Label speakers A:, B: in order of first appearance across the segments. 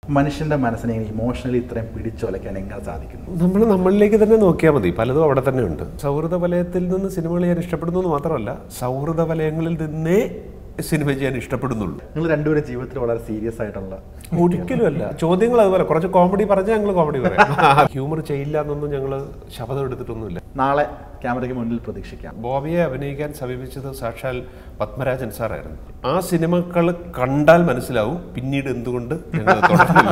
A: മനുഷ്യന്റെ മനസ്സിനെ ഇമോഷണലി ഇത്രയും പിടിച്ചുലയ്ക്കാൻ എങ്ങനെ സാധിക്കുന്നു
B: നമ്മൾ നമ്മളിലേക്ക് തന്നെ നോക്കിയാൽ മതി പലതും അവിടെ തന്നെ ഉണ്ട് സൗഹൃദ വലയത്തിൽ നിന്ന് സിനിമകൾ ചെയ്യാൻ ഇഷ്ടപ്പെടുന്നു എന്ന് മാത്രമല്ല സൗഹൃദ വലയങ്ങളിൽ നിന്നേ സിനിമ ചെയ്യാൻ ഇഷ്ടപ്പെടുന്നുള്ളൂ
A: നിങ്ങൾ രണ്ടുപേരും ജീവിതത്തിൽ വളരെ സീരിയസ് ആയിട്ടുള്ള
B: ഒരിക്കലും അല്ല ചോദ്യങ്ങൾ അതുപോലെ കുറച്ച് കോമഡി പറഞ്ഞാൽ ഞങ്ങൾ കോമഡി പറയാം ഹ്യൂമർ ചെയ്യില്ല എന്നൊന്നും ഞങ്ങൾ ശബ്ദം എടുത്തിട്ടൊന്നുമില്ല
A: നാളെ ക്യാമറയ്ക്ക് മുന്നിൽ പ്രതീക്ഷിക്കാം
B: ബോബിയെ അഭിനയിക്കാൻ സമീപിച്ചത് സാക്ഷാൽ പത്മരാജൻ സാറായിരുന്നു ആ സിനിമകൾ കണ്ടാൽ മനസ്സിലാവും പിന്നീട് എന്തുകൊണ്ട് ഞങ്ങൾ തുടർന്നില്ല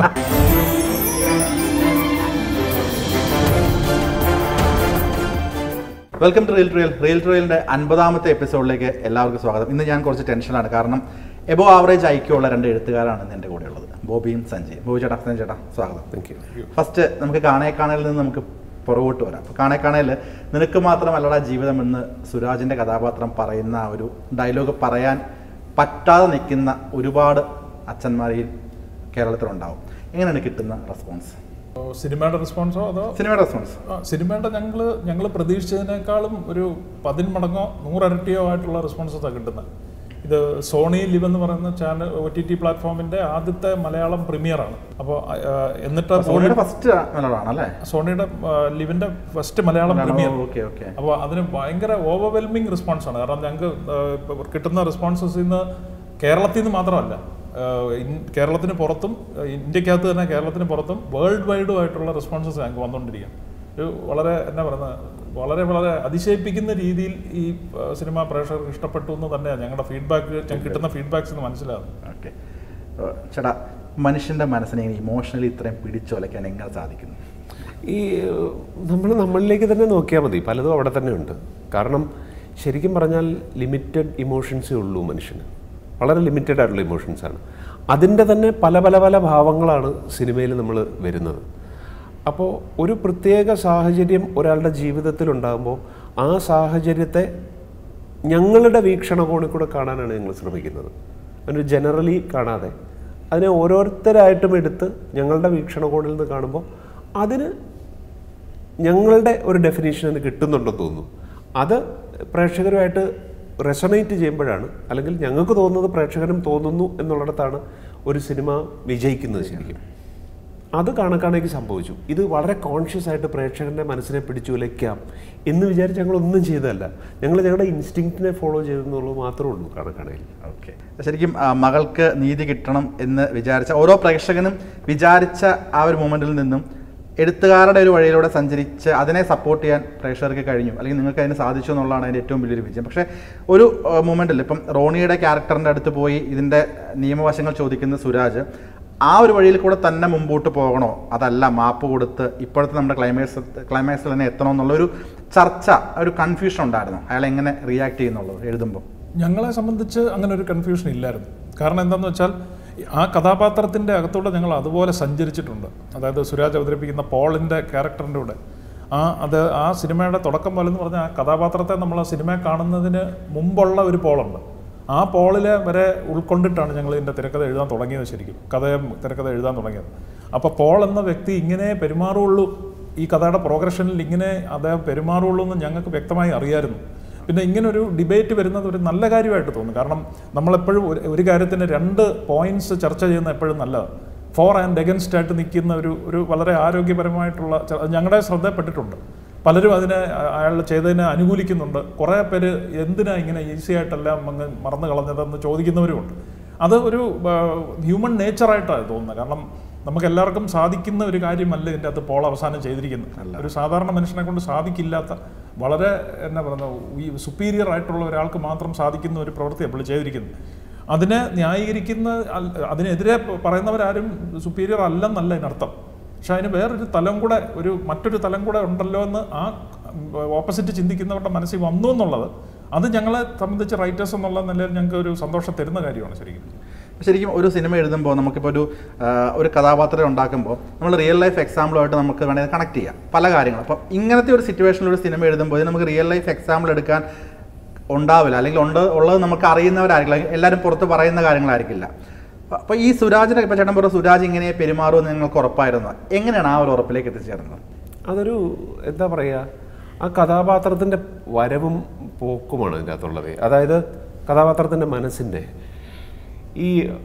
A: welcome to real trial real ട്രിയലിന്റെ അൻപതാമത്തെ എപ്പിസോഡിലേക്ക് എല്ലാവർക്കും സ്വാഗതം ഇന്ന് ഞാൻ കുറച്ച് ടെൻഷനാണ് കാരണം എബോ ആവറേജ് ഐക്യമുള്ള രണ്ട് എഴുത്തുകാരാണ് ഇന്ന് എൻ്റെ കൂടെ ഉള്ളത് ബോബിയും സഞ്ജയും ബോബി ചേട്ടാ സഞ്ജയ് ചേട്ടാ സ്വാഗതം
B: താങ്ക് യു
A: ഫസ്റ്റ് നമുക്ക് കാണേക്കാണലിൽ നിന്ന് നമുക്ക് പുറകോട്ട് വരാം അപ്പോൾ കാണേക്കാണലിൽ നിനക്ക് മാത്രമല്ലടാ ജീവിതം എന്ന് സുരാജിൻ്റെ കഥാപാത്രം പറയുന്ന ആ ഒരു ഡയലോഗ് പറയാൻ പറ്റാതെ നിൽക്കുന്ന ഒരുപാട് അച്ഛന്മാരിൽ കേരളത്തിലുണ്ടാവും എങ്ങനെയാണ് കിട്ടുന്ന റെസ്പോൺസ്
C: ഓ, സിനിമയുടെ റെസ്പോൺസോ അതോ
A: സിനിമയുടെ റെസ്പോൺസ്
C: ആ, സിനിമയുടെ ഞങ്ങൾ ഞങ്ങൾ പ്രതീക്ഷിച്ചതിനേക്കാളും ഒരു പതിന്മടങ്ങോ നൂറരട്ടിയോ ആയിട്ടുള്ള റെസ്പോൺസസാണ് കിട്ടുന്നത് ഇത് സോണി ലിവ് എന്ന് പറയുന്ന ചാനൽ ഒ ടി ടി പ്ലാറ്റ്ഫോമിന്റെ ആദ്യത്തെ മലയാളം പ്രീമിയറാണ് അപ്പോൾ എന്നിട്ട്
A: സോണിയുടെ ഫസ്റ്റ് നല്ലതാണ് അല്ലേ
C: സോണിയുടെ ആ, ലിവിന്റെ first Malayalam premiere
A: okay okay
C: അപ്പോൾ അതിന് ഭയങ്കര ഓവർവെൽമിങ് റെസ്പോൺസ് ആണ് കാരണം ഞങ്ങൾക്ക് കിട്ടുന്ന റെസ്പോൺസസ് ഇന്ന് കേരളത്തിൽ നിന്ന് മാത്രമല്ല ആ, ഇൻ- കേരളത്തിന് പുറത്തും ആ, ഇന്ത്യക്കകത്ത് തന്നെ കേരളത്തിന് പുറത്തും വേൾഡ് വൈഡും ആയിട്ടുള്ള റെസ്പോൺസസ് ഞങ്ങൾക്ക് വന്നുകൊണ്ടിരിക്കുക ഒരു വളരെ എന്നാ പറയുന്നത് വളരെ വളരെ അതിശയിപ്പിക്കുന്ന രീതിയിൽ ഈ ആ, സിനിമ പ്രേക്ഷകർക്ക് ഇഷ്ടപ്പെട്ടു എന്ന് തന്നെയാണ് ഞങ്ങളുടെ ഫീഡ്ബാക്ക് ഞങ്ങൾക്ക് കിട്ടുന്ന ഫീഡ്ബാക്സ് എന്ന് മനസ്സിലാകുന്നത്
A: ഓക്കെ ചേട്ടാ മനുഷ്യന്റെ മനസ്സിനെ ഇമോഷണലി ഇത്രയും പിടിച്ചുലയ്ക്കാൻ എങ്ങനെ സാധിക്കുന്നു
B: ഈ നമ്മൾ നമ്മളിലേക്ക് തന്നെ നോക്കിയാൽ മതി പലതും അവിടെ തന്നെ ഉണ്ട് കാരണം ശരിക്കും പറഞ്ഞാൽ ലിമിറ്റഡ് ഇമോഷൻസേ ഉള്ളൂ മനുഷ്യന് വളരെ ലിമിറ്റഡ് ആയിട്ടുള്ള ഇമോഷൻസാണ് അതിൻ്റെ തന്നെ പല പല പല ഭാവങ്ങളാണ് സിനിമയിൽ നമ്മൾ വരുന്നത് അപ്പോൾ ഒരു പ്രത്യേക സാഹചര്യം ഒരാളുടെ ജീവിതത്തിൽ ഉണ്ടാകുമ്പോൾ ആ സാഹചര്യത്തെ ഞങ്ങളുടെ വീക്ഷണകോണിൽ കൂടെ കാണാനാണ് ഞങ്ങൾ ശ്രമിക്കുന്നത് ഒരു ജനറലി കാണാതെ അതിനെ ഓരോരുത്തരായിട്ടും എടുത്ത് ഞങ്ങളുടെ വീക്ഷണകോണിൽ നിന്ന് കാണുമ്പോൾ അതിന് ഞങ്ങളുടെ ഒരു ഡെഫിനേഷൻ അതിന് കിട്ടുന്നുണ്ടെന്ന് തോന്നുന്നു അത് പ്രേക്ഷകരുമായിട്ട് റെസണേറ്റ് ചെയ്യുമ്പോഴാണ് അല്ലെങ്കിൽ ഞങ്ങൾക്ക് തോന്നുന്നത് പ്രേക്ഷകരും തോന്നുന്നു എന്നുള്ളിടത്താണ് ഒരു സിനിമ വിജയിക്കുന്നത് ശരിക്കും അത് കാണക്കാണേക്ക് സംഭവിച്ചു ഇത് വളരെ കോൺഷ്യസ് ആയിട്ട് പ്രേക്ഷകന്റെ മനസ്സിനെ പിടിച്ചു ഉലയ്ക്കാം എന്ന് വിചാരിച്ച് ഞങ്ങൾ ഒന്നും ചെയ്തതല്ല ഞങ്ങൾ ഞങ്ങളുടെ ഇൻസ്റ്റിങ്ക്റ്റിനെ ഫോളോ ചെയ്തെന്നുള്ളത് മാത്രമേ ഉള്ളൂ കാണക്കാണയിൽ
A: ഓക്കെ ശരിക്കും ആ, മകൾക്ക് നീതി കിട്ടണം എന്ന് വിചാരിച്ച ഓരോ പ്രേക്ഷകനും വിചാരിച്ച ആ ഒരു മൊമെന്റിൽ നിന്നും എഴുത്തുകാരുടെ ഒരു വഴിയിലൂടെ സഞ്ചരിച്ച് അതിനെ സപ്പോർട്ട് ചെയ്യാൻ പ്രേക്ഷകർക്ക് കഴിഞ്ഞു അല്ലെങ്കിൽ നിങ്ങൾക്ക് അതിന് സാധിച്ചു എന്നുള്ളതാണ് അതിൻ്റെ ഏറ്റവും വലിയൊരു വിജയം പക്ഷേ ഒരു മൊമെന്റിൽ ഇപ്പം റോണിയുടെ ക്യാരക്ടറിൻ്റെ അടുത്ത് പോയി ഇതിൻ്റെ നിയമവശങ്ങൾ ചോദിക്കുന്ന സുരാജ് ആ ഒരു വഴിയിൽ കൂടെ തന്നെ മുമ്പോട്ട് പോകണോ അതല്ല മാപ്പ് കൊടുത്ത് ഇപ്പോഴത്തെ നമ്മുടെ ക്ലൈമാക്സ് ക്ലൈമാക്സിൽ തന്നെ എത്തണോ എന്നുള്ളൊരു ചർച്ച ഒരു കൺഫ്യൂഷൻ ഉണ്ടായിരുന്നു അയാൾ എങ്ങനെ റിയാക്ട് ചെയ്യുന്നുള്ളത് എഴുതുമ്പോൾ
C: ഞങ്ങളെ സംബന്ധിച്ച് അങ്ങനെ ഒരു കൺഫ്യൂഷൻ ഇല്ലായിരുന്നു കാരണം എന്താണെന്ന് വെച്ചാൽ ആ കഥാപാത്രത്തിൻ്റെ അകത്തൂടെ ഞങ്ങൾ അതുപോലെ സഞ്ചരിച്ചിട്ടുണ്ട് അതായത് സുരാജ് അവതരിപ്പിക്കുന്ന പോളിൻ്റെ ക്യാരക്ടറിൻ്റെ കൂടെ ആ അത് ആ സിനിമയുടെ തുടക്കം പോലെ എന്ന് പറഞ്ഞാൽ ആ കഥാപാത്രത്തെ നമ്മൾ ആ സിനിമ കാണുന്നതിന് മുമ്പുള്ള ഒരു പോളുണ്ട് ആ പോളിലെ വരെ ഉൾക്കൊണ്ടിട്ടാണ് ഞങ്ങൾ ഇതിൻ്റെ തിരക്കഥ എഴുതാൻ തുടങ്ങിയത് ശരിക്കും കഥയും തിരക്കഥ എഴുതാൻ തുടങ്ങിയത് അപ്പോൾ പോൾ എന്ന വ്യക്തി ഇങ്ങനെ പെരുമാറുള്ളൂ ഈ കഥയുടെ പ്രോഗ്രഷനിൽ ഇങ്ങനെ അദ്ദേഹം പെരുമാറുള്ളൂ എന്ന് ഞങ്ങൾക്ക് വ്യക്തമായി അറിയായിരുന്നു പിന്നെ ഇങ്ങനെ ഒരു ഡിബേറ്റ് വരുന്നത് ഒരു നല്ല കാര്യമായിട്ട് തോന്നുന്നു കാരണം നമ്മളെപ്പോഴും ഒരു ഒരു കാര്യത്തിന് രണ്ട് പോയിന്റ്സ് ചർച്ച ചെയ്യുന്ന എപ്പോഴും നല്ലതാണ് ഫോർ ആൻഡ് എഗൻസ്റ്റ് ആയിട്ട് നിൽക്കുന്ന ഒരു ഒരു വളരെ ആരോഗ്യപരമായിട്ടുള്ള ച- അത് ഞങ്ങളുടെ ശ്രദ്ധപ്പെട്ടിട്ടുണ്ട് പലരും അതിനെ അ- അയാൾ ചെയ്തതിനെ അനുകൂലിക്കുന്നുണ്ട് കുറേ പേര് എന്തിനാ ഇങ്ങനെ ഈസി ആയിട്ടെല്ലാം അങ്ങ് മറന്നു കളഞ്ഞതെന്ന് ചോദിക്കുന്നവരുമുണ്ട് അത് ഒരു ഹ്യൂമൻ നേച്ചറായിട്ടാണ് തോന്നുന്നത് കാരണം നമുക്ക് എല്ലാവർക്കും സാധിക്കുന്ന ഒരു കാര്യമല്ല ഇതിൻ്റെ അകത്ത് പോൾ അവസാനം ചെയ്തിരിക്കുന്നത് ഒരു സാധാരണ മനുഷ്യനെ കൊണ്ട് സാധിക്കില്ലാത്ത വളരെ എന്നാ പറയുന്നത് ഈ സുപ്പീരിയർ ആയിട്ടുള്ള ഒരാൾക്ക് മാത്രം സാധിക്കുന്ന ഒരു പ്രവൃത്തി അപ്പോൾ ചെയ്തിരിക്കുന്നത് അതിനെ ന്യായീകരിക്കുന്ന അൽ- അതിനെതിരെ പ- പറയുന്നവരാരും സുപ്പീരിയർ അല്ലെന്നല്ല ഇതിനർത്ഥം പക്ഷെ അതിന് വേറൊരു തലം കൂടെ ഒരു മറ്റൊരു തലം കൂടെ ഉണ്ടല്ലോ എന്ന് ആ ഓപ്പോസിറ്റ് ചിന്തിക്കുന്നവരുടെ മനസ്സിൽ വന്നു എന്നുള്ളത് അത് ഞങ്ങളെ സംബന്ധിച്ച് റൈറ്റേഴ്സ് എന്നുള്ള നിലയിൽ ഞങ്ങൾക്ക് ഒരു സന്തോഷം തരുന്ന കാര്യമാണ് ശരിക്കും
A: ശരിക്കും ഒരു സിനിമ എഴുതുമ്പോൾ നമുക്കിപ്പോൾ ഒരു ആ, ഒരു കഥാപാത്രം ഉണ്ടാക്കുമ്പോൾ നമ്മൾ റിയൽ ലൈഫ് എക്സാമ്പിളുമായിട്ട് നമുക്ക് വേണമെങ്കിൽ കണക്ട് ചെയ്യാം പല കാര്യങ്ങളും അപ്പം ഇങ്ങനത്തെ ഒരു സിറ്റുവേഷനിൽ ഒരു സിനിമ എഴുതുമ്പോൾ ഇത് നമുക്ക് റിയൽ ലൈഫ് എക്സാമ്പിൾ എടുക്കാൻ ഉണ്ടാവില്ല അല്ലെങ്കിൽ ഉണ്ട് ഉള്ളത് നമുക്ക് അറിയുന്നവരായിരിക്കില്ല അല്ലെങ്കിൽ എല്ലാവരും പുറത്ത് പറയുന്ന കാര്യങ്ങളായിരിക്കില്ല അപ്പോൾ ഈ സുരാജിനെ ഇപ്പോൾ ചേട്ടൻ പറഞ്ഞ സുരാജ് ഇങ്ങനെ പെരുമാറുമെന്ന് നിങ്ങൾക്ക് ഉറപ്പായിരുന്നു എങ്ങനെയാണ് ആ ഒരു ഉറപ്പിലേക്ക് എത്തിച്ചേർന്നത്
B: അതൊരു എന്താ പറയുക ആ കഥാപാത്രത്തിൻ്റെ വരവും പോക്കുമാണ് അതിൻ്റെ അകത്തുള്ളത് അതായത് കഥാപാത്രത്തിൻ്റെ മനസ്സിൻ്റെ ഈ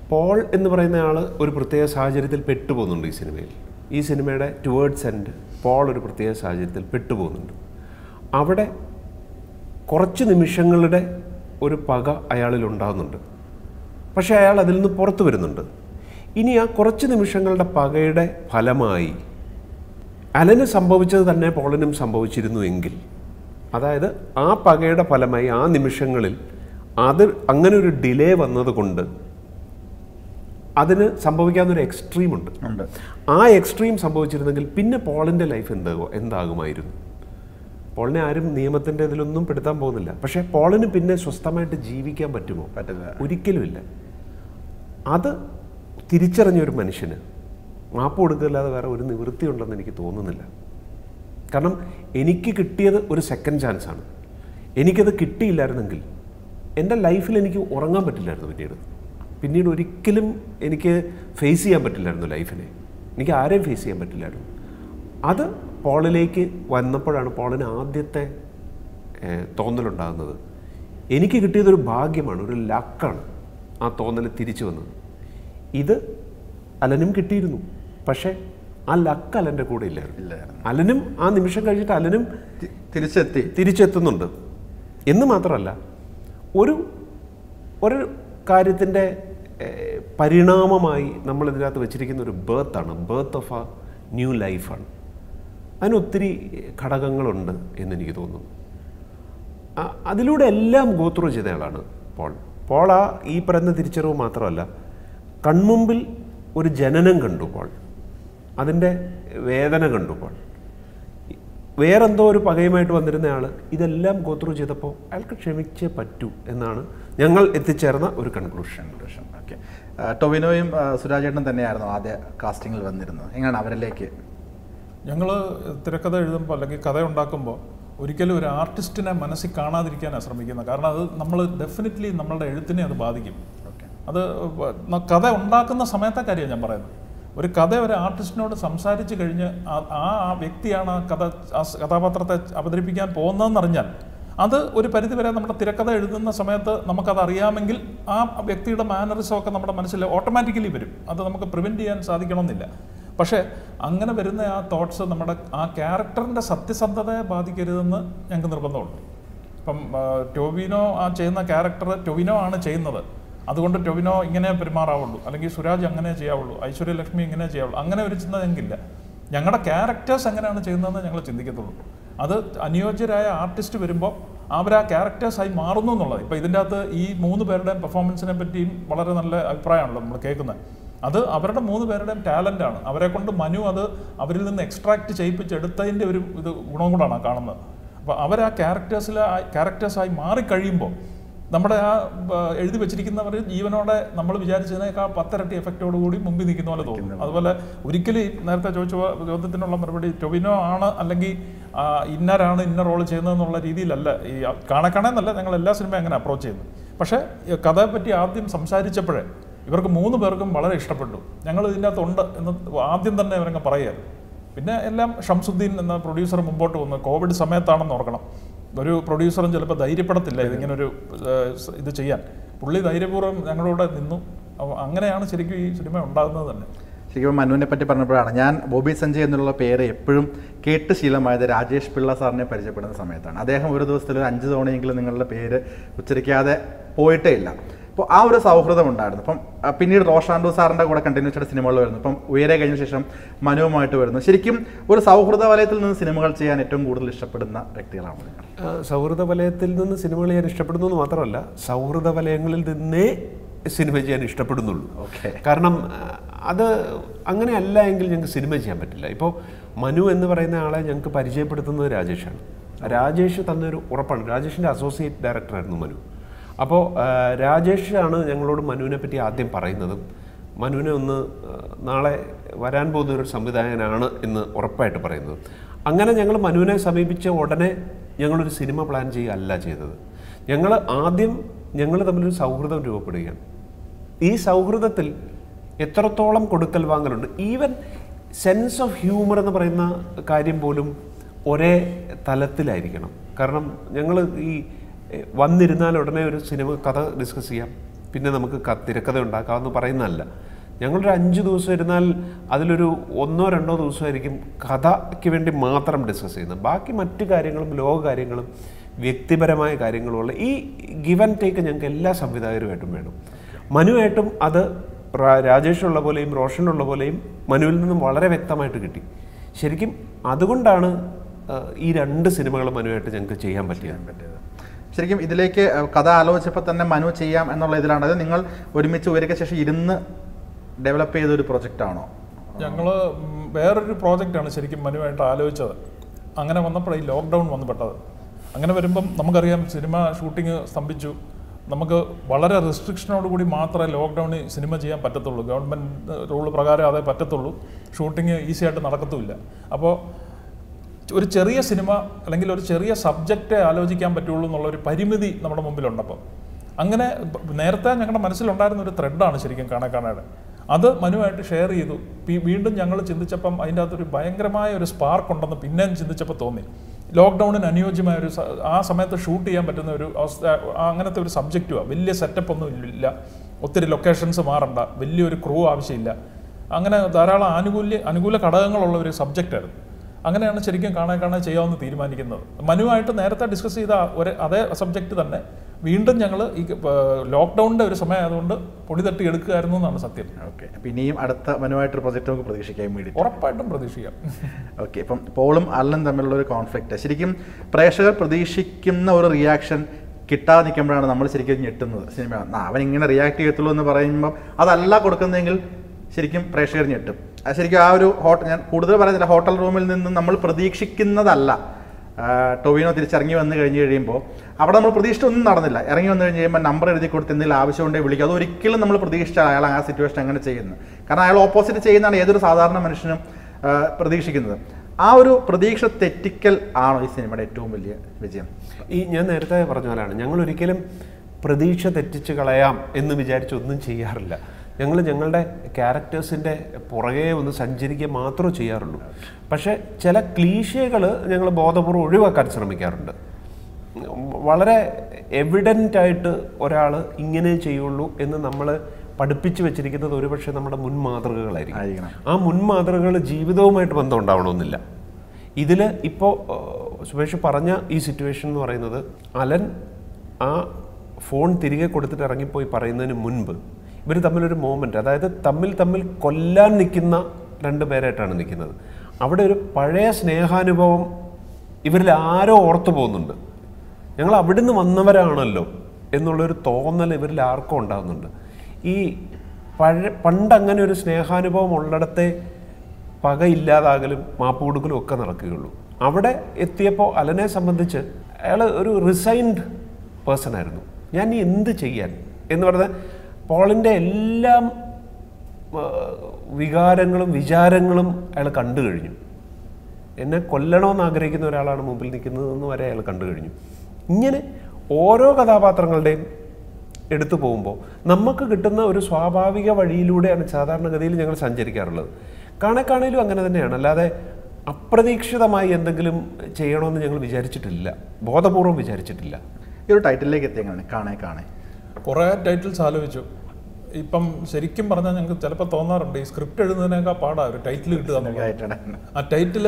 B: പോൾ എന്ന് പറയുന്ന ആൾ ഒരു പ്രത്യേക സാഹചര്യത്തിൽ പെട്ടുപോകുന്നുണ്ട് ഈ സിനിമയിൽ ഈ സിനിമയുടെ ടുവേർഡ്സ് എൻഡ് പോൾ ഒരു പ്രത്യേക സാഹചര്യത്തിൽ പെട്ടുപോകുന്നുണ്ട് അവിടെ കുറച്ച് നിമിഷങ്ങളുടെ ഒരു പക അയാളിൽ ഉണ്ടാകുന്നുണ്ട് പക്ഷേ അയാൾ അതിൽ നിന്ന് പുറത്തു വരുന്നുണ്ട് ഇനി ആ കുറച്ച് നിമിഷങ്ങളുടെ പകയുടെ ഫലമായി അലന് സംഭവിച്ചത് തന്നെ പോളിനും സംഭവിച്ചിരുന്നു എങ്കിൽ അതായത് ആ പകയുടെ ഫലമായി ആ നിമിഷങ്ങളിൽ അത് അങ്ങനെ ഒരു ഡിലേ വന്നതുകൊണ്ട് അതിന് സംഭവിക്കാവുന്നൊരു എക്സ്ട്രീം ഉണ്ട്
A: ഉണ്ട്
B: ആ എക്സ്ട്രീം സംഭവിച്ചിരുന്നെങ്കിൽ പിന്നെ പോളിൻ്റെ ലൈഫ് എന്താകും എന്താകുമായിരുന്നു പോളിനെ ആരും നിയമത്തിൻ്റെ ഇതിലൊന്നും പെടുത്താൻ പോകുന്നില്ല പക്ഷേ പോളിന് പിന്നെ സ്വസ്ഥമായിട്ട് ജീവിക്കാൻ പറ്റുമോ
A: പറ്റില്ല
B: ഒരിക്കലുമില്ല അത് തിരിച്ചറിഞ്ഞ ഒരു മനുഷ്യന് മാപ്പ് കൊടുക്കില്ലാതെ വേറെ ഒരു നിവൃത്തി ഉണ്ടെന്ന് എനിക്ക് തോന്നുന്നില്ല കാരണം എനിക്ക് കിട്ടിയത് ഒരു സെക്കൻഡ് ചാൻസാണ് എനിക്കത് കിട്ടിയില്ലായിരുന്നെങ്കിൽ എൻ്റെ ലൈഫിൽ എനിക്ക് ഉറങ്ങാൻ പറ്റില്ലായിരുന്നു പിന്നീട് പിന്നീട് ഒരിക്കലും എനിക്ക് ഫേസ് ചെയ്യാൻ പറ്റില്ലായിരുന്നു ലൈഫിനെ എനിക്ക് ആരെയും ഫേസ് ചെയ്യാൻ പറ്റില്ലായിരുന്നു അത് പോളിലേക്ക് വന്നപ്പോഴാണ് പോളിന് ആദ്യത്തെ ഏഹ്, തോന്നലുണ്ടാകുന്നത് എനിക്ക് കിട്ടിയതൊരു ഭാഗ്യമാണ് ഒരു ലക്കാണ് ആ തോന്നൽ തിരിച്ചു വന്നത് ഇത് അലനും കിട്ടിയിരുന്നു പക്ഷേ ആ ലക്ക് അലൻ്റെ കൂടെ ഇല്ലായിരുന്നു
A: ഇല്ലായിരുന്നു
B: അലനും ആ നിമിഷം കഴിഞ്ഞിട്ട് അലനും
A: തി- തിരിച്ചെത്തി
B: തിരിച്ചെത്തുന്നുണ്ട് എന്ന് മാത്രമല്ല ഒരു ഒരു കാര്യത്തിൻ്റെ ഏഹ്, പരിണാമമായി നമ്മൾ ഇതിനകത്ത് വെച്ചിരിക്കുന്ന ഒരു ബേർത്താണ് ബേർത്ത് ഓഫ് എ ന്യൂ ലൈഫാണ് അതിന് ഒത്തിരി ഘടകങ്ങളുണ്ട് എന്നെനിക്ക് തോന്നുന്നു ആ- അതിലൂടെ എല്ലാം ഗോത്രൂ ചെയ്തയാളാണ് പോൾ പോൾ ആ ഈ പറയുന്ന തിരിച്ചറിവ് മാത്രമല്ല കൺമുമ്പിൽ ഒരു ജനനം കണ്ടു പോൾ അതിൻ്റെ വേദന കണ്ടു പോൾ വേറെന്തോ ഒരു പകയുമായിട്ട് വന്നിരുന്ന ആൾ ഇതെല്ലാം ഗോത്രൂ ചെയ്തപ്പോൾ അയാൾക്ക് ക്ഷമിച്ചേ പറ്റൂ എന്നാണ് ഞങ്ങൾ എത്തിച്ചേർന്ന ഒരു കൺക്ലൂഷൻ
A: ഓക്കെ ടൊവിനോയും ആ, സുരാജേട്ടനും തന്നെയായിരുന്നു ആദ്യ കാസ്റ്റിങ്ങിൽ വന്നിരുന്നത് എങ്ങനെയാണ് അവരിലേക്ക്
C: ഞങ്ങൾ തിരക്കഥ എഴുതുമ്പോൾ അല്ലെങ്കിൽ കഥ ഉണ്ടാക്കുമ്പോൾ ഒരിക്കലും ഒരു ആർട്ടിസ്റ്റിനെ മനസ്സിൽ കാണാതിരിക്കാനാണ് ശ്രമിക്കുന്നത് കാരണം അത് നമ്മൾ ഡെഫിനറ്റ്ലി നമ്മളുടെ എഴുത്തിനെ അത് ബാധിക്കും
A: ഓക്കെ
C: അത് ന- കഥ ഉണ്ടാക്കുന്ന സമയത്തെ കാര്യമാണ് ഞാൻ പറയുന്നത് ഒരു കഥ ഒരു ആർട്ടിസ്റ്റിനോട് സംസാരിച്ച് കഴിഞ്ഞ് ആ- ആ ആ വ്യക്തിയാണ് ആ കഥ ആ സ് കഥാപാത്രത്തെ അവതരിപ്പിക്കാൻ പോകുന്നതെന്നറിഞ്ഞാൽ അത് ഒരു പരിധിവരെ നമ്മുടെ തിരക്കഥ എഴുതുന്ന സമയത്ത് നമുക്കത് അറിയാമെങ്കിൽ ആ വ്യക്തിയുടെ മാനറിസം ഒക്കെ നമ്മുടെ മനസ്സിൽ ഓട്ടോമാറ്റിക്കലി വരും അത് നമുക്ക് പ്രിവെൻറ്റ് ചെയ്യാൻ സാധിക്കണമെന്നില്ല പക്ഷേ അങ്ങനെ വരുന്ന ആ തോട്ട്സ് നമ്മുടെ ആ ക്യാരക്ടറിൻ്റെ സത്യസന്ധതയെ ബാധിക്കരുതെന്ന് ഞങ്ങൾക്ക് നിർബന്ധമുണ്ട് ഇപ്പം ആ, ടൊവിനോ ആ ചെയ്യുന്ന ക്യാരക്ടർ ടൊവിനോ ആണ് ചെയ്യുന്നത് അതുകൊണ്ട് ടൊവിനോ ഇങ്ങനെ പെരുമാറാവുള്ളൂ അല്ലെങ്കിൽ സുരാജ് അങ്ങനെ ചെയ്യാവുള്ളൂ ഐശ്വര്യലക്ഷ്മി ഇങ്ങനെ ചെയ്യാവുള്ളൂ അങ്ങനെ ഒരു ചിന്ത ഞങ്ങൾക്കില്ല ഞങ്ങളുടെ ക്യാരക്ടേഴ്സ് എങ്ങനെയാണ് ചെയ്യുന്നതെന്ന് ഞങ്ങൾ ചിന്തിക്കത്തുള്ളൂ അത് അനുയോജ്യരായ ആർട്ടിസ്റ്റ് വരുമ്പോൾ അവർ ആ ക്യാരക്ടേഴ്സായി മാറുന്നു എന്നുള്ളത് ഇപ്പോൾ ഇതിൻ്റെ അകത്ത് ഈ മൂന്ന് പേരുടെയും പെർഫോമൻസിനെ പറ്റിയും വളരെ നല്ല അഭിപ്രായമാണല്ലോ നമ്മൾ കേൾക്കുന്നത് അത് അവരുടെ മൂന്ന് പേരുടെയും ടാലൻ്റ് ആണ് അവരെ കൊണ്ട് മനു അത് അവരിൽ നിന്ന് എക്സ്ട്രാക്ട് ചെയ്യിപ്പിച്ചെടുത്തതിൻ്റെ ഒരു ഇത് ഗുണം കൂടാണ് ആ കാണുന്നത് അപ്പോൾ അവർ ആ ക്യാരക്ടേഴ്സിൽ ക്യാരക്ടേഴ്സായി മാറിക്കഴിയുമ്പോൾ നമ്മുടെ ആ ബ, എഴുതി വെച്ചിരിക്കുന്നവർ ജീവനോടെ നമ്മൾ വിചാരിച്ചതിനേക്കാൾ പത്തിരട്ടി എഫക്റ്റോട് കൂടി മുമ്പിൽ നിൽക്കുന്ന പോലെ തോന്നും അതുപോലെ ഒരിക്കലും ഈ നേരത്തെ ചോദിച്ച പോ- ചോദ്യത്തിനുള്ള മറുപടി ടൊവിനോ ആണ് അല്ലെങ്കിൽ ആ, ഇന്നരാണ് ഇന്ന റോൾ ചെയ്യുന്നതെന്നുള്ള രീതിയിലല്ല ഈ കാണക്കാണെന്നല്ല ഞങ്ങൾ എല്ലാ സിനിമയും അങ്ങനെ അപ്രോച്ച് ചെയ്യുന്നത് പക്ഷേ ഈ കഥയെ പറ്റി ആദ്യം സംസാരിച്ചപ്പോഴേ ഇവർക്ക് മൂന്ന് പേർക്കും വളരെ ഇഷ്ടപ്പെട്ടു ഞങ്ങൾ ഇതിൻ്റെ അകത്തുണ്ട് എന്ന് ആദ്യം തന്നെ അവരങ്ങ് പറയുക പിന്നെ എല്ലാം ഷംസുദ്ദീൻ എന്ന പ്രൊഡ്യൂസർ മുമ്പോട്ട് വന്നു കോവിഡ് സമയത്താണെന്ന് ഓർക്കണം ഒരു പ്രൊഡ്യൂസറും ചിലപ്പോൾ ധൈര്യപ്പെടത്തില്ല ഇതിങ്ങനെ ഒരു ഏഹ്, സ് ഇത് ചെയ്യാൻ പുള്ളി ധൈര്യപൂർവ്വം ഞങ്ങളോട് നിന്നു അപ്പൊ അങ്ങനെയാണ് ശരിക്കും ഈ സിനിമ ഉണ്ടാകുന്നത് തന്നെ
A: ശരിക്കും മനുവിനെ പറ്റി പറഞ്ഞപ്പോഴാണ് ഞാൻ ബോബി സഞ്ജയ് എന്നുള്ള പേര് എപ്പോഴും കേട്ട് ശീലമായത് രാജേഷ് പിള്ള സാറിനെ പരിചയപ്പെടുന്ന സമയത്താണ് അദ്ദേഹം ഒരു ദിവസത്തിൽ ഒരു അഞ്ച് തവണയെങ്കിലും നിങ്ങളുടെ പേര് ഉച്ചരിക്കാതെ പോയിട്ടേ ഇല്ല അപ്പോൾ ആ ഒരു സൗഹൃദം ഉണ്ടായിരുന്നു അപ്പം ആ, പിന്നീട് റോഷാൻഡു സാറിൻ്റെ കൂടെ കണ്ടിന്യൂസ് ആയിട്ട് സിനിമകൾ വരുന്നു അപ്പം ഉയരെ കഴിഞ്ഞ ശേഷം മനുവുമായിട്ട് വരുന്നു ശരിക്കും ഒരു സൗഹൃദ വലയത്തിൽ നിന്ന് സിനിമകൾ ചെയ്യാൻ ഏറ്റവും കൂടുതൽ ഇഷ്ടപ്പെടുന്ന വ്യക്തികളാണ് നിങ്ങൾ
B: ആ, സൗഹൃദ വലയത്തിൽ നിന്ന് സിനിമകൾ ചെയ്യാൻ ഇഷ്ടപ്പെടുന്നു എന്ന് മാത്രമല്ല സൗഹൃദ വലയങ്ങളിൽ നിന്നേ സിനിമ ചെയ്യാൻ ഇഷ്ടപ്പെടുന്നുള്ളൂ
A: ഓക്കെ
B: കാരണം ആ, അത് അങ്ങനെയല്ല എങ്കിൽ ഞങ്ങൾക്ക് സിനിമ ചെയ്യാൻ പറ്റില്ല ഇപ്പോൾ മനു എന്ന് പറയുന്ന ആളെ ഞങ്ങൾക്ക് പരിചയപ്പെടുത്തുന്നത് രാജേഷാണ് രാജേഷ് തന്നൊരു ഉറപ്പാണ് രാജേഷിൻ്റെ അസോസിയേറ്റ് ഡയറക്ടറായിരുന്നു മനു അപ്പോൾ ആ, രാജേഷാണ് ഞങ്ങളോട് മനുവിനെ പറ്റി ആദ്യം പറയുന്നതും മനുവിനെ ഒന്ന് ആ, നാളെ വരാൻ പോകുന്ന ഒരു സംവിധായകനാണ് എന്ന് ഉറപ്പായിട്ട് പറയുന്നത് അങ്ങനെ ഞങ്ങൾ മനുവിനെ സമീപിച്ച ഉടനെ ഞങ്ങളൊരു സിനിമ പ്ലാൻ ചെയ്യുകയല്ല ചെയ്തത് ഞങ്ങൾ ആദ്യം ഞങ്ങൾ തമ്മിലൊരു സൗഹൃദം രൂപപ്പെടുകയാണ് ഈ സൗഹൃദത്തിൽ എത്രത്തോളം കൊടുക്കൽ വാങ്ങലുണ്ട് ഈവൻ സെൻസ് ഓഫ് ഹ്യൂമർ എന്ന് പറയുന്ന കാര്യം പോലും ഒരേ തലത്തിലായിരിക്കണം കാരണം ഞങ്ങൾ ഈ എഹ്, വന്നിരുന്നാൽ ഉടനെ ഒരു സിനിമ കഥ ഡിസ്കസ് ചെയ്യാം പിന്നെ നമുക്ക് ക- തിരക്കഥ ഉണ്ടാക്കാമെന്ന് പറയുന്നതല്ല ഞങ്ങളൊരു അഞ്ച് ദിവസം ഇരുന്നാൽ അതിലൊരു ഒന്നോ രണ്ടോ ദിവസമായിരിക്കും കഥയ്ക്ക് വേണ്ടി മാത്രം ഡിസ്കസ് ചെയ്യുന്നത് ബാക്കി മറ്റു കാര്യങ്ങളും ലോക കാര്യങ്ങളും വ്യക്തിപരമായ കാര്യങ്ങളുമുള്ള ഈ ഗിവ് ആൻഡ് ടേക്ക് ഞങ്ങൾക്ക് എല്ലാ സംവിധായകരുമായിട്ടും വേണം മനുവായിട്ടും അത് റാ- രാജേഷുള്ള പോലെയും റോഷനുള്ള പോലെയും മനുവിൽ നിന്നും വളരെ വ്യക്തമായിട്ട് കിട്ടി ശരിക്കും അതുകൊണ്ടാണ് ആ, ഈ രണ്ട് സിനിമകൾ മനുവായിട്ട് ഞങ്ങൾക്ക് ചെയ്യാൻ പറ്റിയത്
A: പറ്റിയത് ശരിക്കും ഇതിലേക്ക് അഹ്, കഥ ആലോചിച്ചപ്പോൾ തന്നെ മനു ചെയ്യാം എന്നുള്ള ഇതിലാണ് അത് നിങ്ങൾ ഒരുമിച്ച് ഉയരക്ക ശേഷം ഇരുന്ന് ഡെവലപ്പ് ചെയ്ത ഒരു പ്രൊജക്റ്റ് ആണോ
C: ഞങ്ങൾ വേറൊരു പ്രോജക്റ്റാണ് ശരിക്കും മനുവായിട്ട് ആലോചിച്ചത് അങ്ങനെ വന്നപ്പോഴാണ് ഈ ലോക്ക്ഡൗൺ വന്നു പെട്ടത് അങ്ങനെ വരുമ്പം നമുക്കറിയാം സിനിമ ഷൂട്ടിംഗ് സ്തംഭിച്ചു നമുക്ക് വളരെ റെസ്ട്രിക്ഷനോട് കൂടി മാത്രമേ ലോക്ക്ഡൗണിൽ സിനിമ ചെയ്യാൻ പറ്റത്തുള്ളൂ ഗവൺമെൻറ് റൂൾ പ്രകാരം അതേ പറ്റത്തുള്ളൂ ഷൂട്ടിംഗ് ഈസി ആയിട്ട് നടക്കത്തുമില്ല അപ്പോൾ ഒരു ചെറിയ സിനിമ അല്ലെങ്കിൽ ഒരു ചെറിയ സബ്ജക്റ്റേ ആലോചിക്കാൻ പറ്റുള്ളൂ എന്നുള്ള ഒരു പരിമിതി നമ്മുടെ മുമ്പിലുണ്ടപ്പം അങ്ങനെ ബ- നേരത്തെ ഞങ്ങളുടെ മനസ്സിലുണ്ടായിരുന്ന ഒരു ത്രെഡാണ് ശരിക്കും കാണാക്കാണയുടെ അത് മനുവായിട്ട് ഷെയർ ചെയ്തു പി- വീണ്ടും ഞങ്ങൾ ചിന്തിച്ചപ്പം അതിൻ്റെ അകത്തൊരു ഭയങ്കരമായ ഒരു സ്പാർക്ക് ഉണ്ടെന്ന് പിന്നെയും ചിന്തിച്ചപ്പോൾ തോന്നി ലോക്ക്ഡൗണിന് അനുയോജ്യമായ ഒരു സ- ആ സമയത്ത് ഷൂട്ട് ചെയ്യാൻ പറ്റുന്ന ഒരു അവസ്ഥ ആ അങ്ങനത്തെ ഒരു സബ്ജക്റ്റുമാണ് വലിയ സെറ്റപ്പ് ഒന്നും ഇല്ല ഒത്തിരി ലൊക്കേഷൻസ് മാറണ്ട വലിയൊരു ക്രൂ ആവശ്യമില്ല അങ്ങനെ ധാരാളം ആനുകൂല്യ അനുകൂല ഘടകങ്ങളുള്ള ഒരു സബ്ജക്റ്റായിരുന്നു അങ്ങനെയാണ് ശരിക്കും കാണാൻ കാണാൻ ചെയ്യാമെന്ന് തീരുമാനിക്കുന്നത് മനുവായിട്ട് നേരത്തെ ഡിസ്കസ് ചെയ്ത ഒരു അതേ സബ്ജക്റ്റ് തന്നെ വീണ്ടും ഞങ്ങൾ ഈ ലോക്ക്ഡൗണിൻ്റെ ഒരു സമയം ആയതുകൊണ്ട് പൊടി തട്ടി എടുക്കുകയായിരുന്നു എന്നാണ് സത്യം
A: ഓക്കെ അപ്പം ഇനിയും അടുത്ത മനുവായിട്ടൊരു പ്രൊജക്റ്റ് നമുക്ക് പ്രതീക്ഷിക്കാൻ വേണ്ടി
C: ഉറപ്പായിട്ടും പ്രതീക്ഷിക്കാം
A: ഓക്കെ ഇപ്പം പോളും അല്ലനും തമ്മിലുള്ള ഒരു കോൺഫ്ലിക്റ്റ് ശരിക്കും പ്രേക്ഷകർ പ്രതീക്ഷിക്കുന്ന ഒരു റിയാക്ഷൻ കിട്ടാതെ നിൽക്കുമ്പോഴാണ് നമ്മൾ ശരിക്കും ഞെട്ടുന്നത് സിനിമ ആ, അവൻ ഇങ്ങനെ റിയാക്ട് ചെയ്യത്തുള്ളൂ എന്ന് പറയുമ്പോൾ അതല്ല കൊടുക്കുന്നതെങ്കിൽ ശരിക്കും പ്രേക്ഷകർ ഞെട്ടും അത് ശരിക്കും ആ ഒരു ഹോട്ടൽ ഞാൻ കൂടുതൽ പറയുന്നില്ല ഹോട്ടൽ റൂമിൽ നിന്ന് നമ്മൾ പ്രതീക്ഷിക്കുന്നതല്ല ആ, ടൊവിനോ തിരിച്ചിറങ്ങി വന്നു കഴിഞ്ഞ് കഴിയുമ്പോൾ അവിടെ നമ്മൾ പ്രതീക്ഷിച്ചൊന്നും നടന്നില്ല ഇറങ്ങി വന്നു കഴിഞ്ഞ് കഴിയുമ്പോൾ നമ്പർ എഴുതി കൊടുത്ത് എന്തെങ്കിലും ആവശ്യമുണ്ടെങ്കിൽ വിളിക്കുക അത് ഒരിക്കലും നമ്മൾ പ്രതീക്ഷിച്ച അയാൾ ആ സിറ്റുവേഷൻ അങ്ങനെ ചെയ്യുന്നത് കാരണം അയാൾ ഓപ്പോസിറ്റ് ചെയ്യുന്നതാണ് ഏതൊരു സാധാരണ മനുഷ്യനും ആ, പ്രതീക്ഷിക്കുന്നത് ആ ഒരു പ്രതീക്ഷ തെറ്റിക്കൽ ആണോ ഈ സിനിമയുടെ ഏറ്റവും വലിയ വിജയം
B: ഈ ഞാൻ നേരത്തെ പറഞ്ഞ പോലെയാണ് ഞങ്ങൾ ഒരിക്കലും പ്രതീക്ഷ തെറ്റിച്ച് കളയാം എന്ന് വിചാരിച്ച് ഒന്നും ചെയ്യാറില്ല ഞങ്ങൾ ഞങ്ങളുടെ ക്യാരക്ടേഴ്സിൻ്റെ പുറകെ ഒന്ന് സഞ്ചരിക്കുക മാത്രമേ ചെയ്യാറുള്ളൂ പക്ഷേ ചില ക്ലീശകൾ ഞങ്ങൾ ബോധപൂർവ്വം ഒഴിവാക്കാൻ ശ്രമിക്കാറുണ്ട് വളരെ എവിഡൻ്റ് ആയിട്ട് ഒരാൾ ഇങ്ങനെ ചെയ്യുള്ളൂ എന്ന് നമ്മൾ പഠിപ്പിച്ചു വെച്ചിരിക്കുന്നത് ഒരുപക്ഷെ നമ്മുടെ മുൻ മാതൃകകളായിരിക്കും
A: ആയിരിക്കണം.
B: ആ മുൻ മാതൃകകൾ ജീവിതവുമായിട്ട് ബന്ധം ഉണ്ടാവണമെന്നില്ല ഇതിൽ ഇപ്പോൾ സുമേഷ് പറഞ്ഞ ഈ സിറ്റുവേഷൻ എന്ന് പറയുന്നത് അലൻ ആ ഫോൺ തിരികെ കൊടുത്തിട്ട് ഇറങ്ങിപ്പോയി പറയുന്നതിന് മുൻപ് ഇവർ തമ്മിലൊരു മോമെൻ്റ് അതായത് തമ്മിൽ തമ്മിൽ കൊല്ലാൻ നിൽക്കുന്ന രണ്ട് പേരായിട്ടാണ് നിൽക്കുന്നത് അവിടെ ഒരു പഴയ സ്നേഹാനുഭവം ഇവരിൽ ആരോ ഓർത്തു പോകുന്നുണ്ട് ഞങ്ങൾ അവിടുന്ന് വന്നവരാണല്ലോ എന്നുള്ളൊരു തോന്നൽ ഇവരിൽ ആർക്കും ഉണ്ടാകുന്നുണ്ട് ഈ പഴ പണ്ട് അങ്ങനെ ഒരു സ്നേഹാനുഭവം ഉള്ളിടത്തെ പക ഇല്ലാതാകലും മാപ്പ് കൊടുക്കലും ഒക്കെ നടക്കുകയുള്ളൂ അവിടെ എത്തിയപ്പോൾ അലനെ സംബന്ധിച്ച് അയാൾ ഒരു റിസൈൻഡ് പേഴ്സൺ ആയിരുന്നു ഞാൻ ഇനി എന്ത് ചെയ്യാൻ എന്ന് പറഞ്ഞാൽ പോളിൻ്റെ എല്ലാം ആ, വികാരങ്ങളും വിചാരങ്ങളും അയാൾ കണ്ടു കഴിഞ്ഞു എന്നെ കൊല്ലണമെന്ന് ആഗ്രഹിക്കുന്ന ഒരാളാണ് മുമ്പിൽ നിൽക്കുന്നതെന്ന് വരെ അയാൾ കണ്ടു കഴിഞ്ഞു ഇങ്ങനെ ഓരോ കഥാപാത്രങ്ങളുടെയും എടുത്തു പോകുമ്പോൾ നമുക്ക് കിട്ടുന്ന ഒരു സ്വാഭാവിക വഴിയിലൂടെയാണ് സാധാരണഗതിയിൽ ഞങ്ങൾ സഞ്ചരിക്കാറുള്ളത് കാണേക്കാണേലും അങ്ങനെ തന്നെയാണ് അല്ലാതെ അപ്രതീക്ഷിതമായി എന്തെങ്കിലും ചെയ്യണമെന്ന് ഞങ്ങൾ വിചാരിച്ചിട്ടില്ല ബോധപൂർവം വിചാരിച്ചിട്ടില്ല
A: ഈ ഒരു ടൈറ്റിലേക്ക് എത്തി എങ്ങനെയാണ് കാണേ കാണേ
C: കുറേ ടൈറ്റിൽസ് ആലോചിച്ചു ഇപ്പം ശരിക്കും പറഞ്ഞാൽ ഞങ്ങൾക്ക് ചിലപ്പോൾ തോന്നാറുണ്ട് ഈ സ്ക്രിപ്റ്റ് എഴുതുന്നതിനേക്കാൾ പാടാ ഒരു ടൈറ്റിൽ കിട്ടുക എന്നുള്ളത്
A: ആയിട്ടാണ്
C: ആ ടൈറ്റിൽ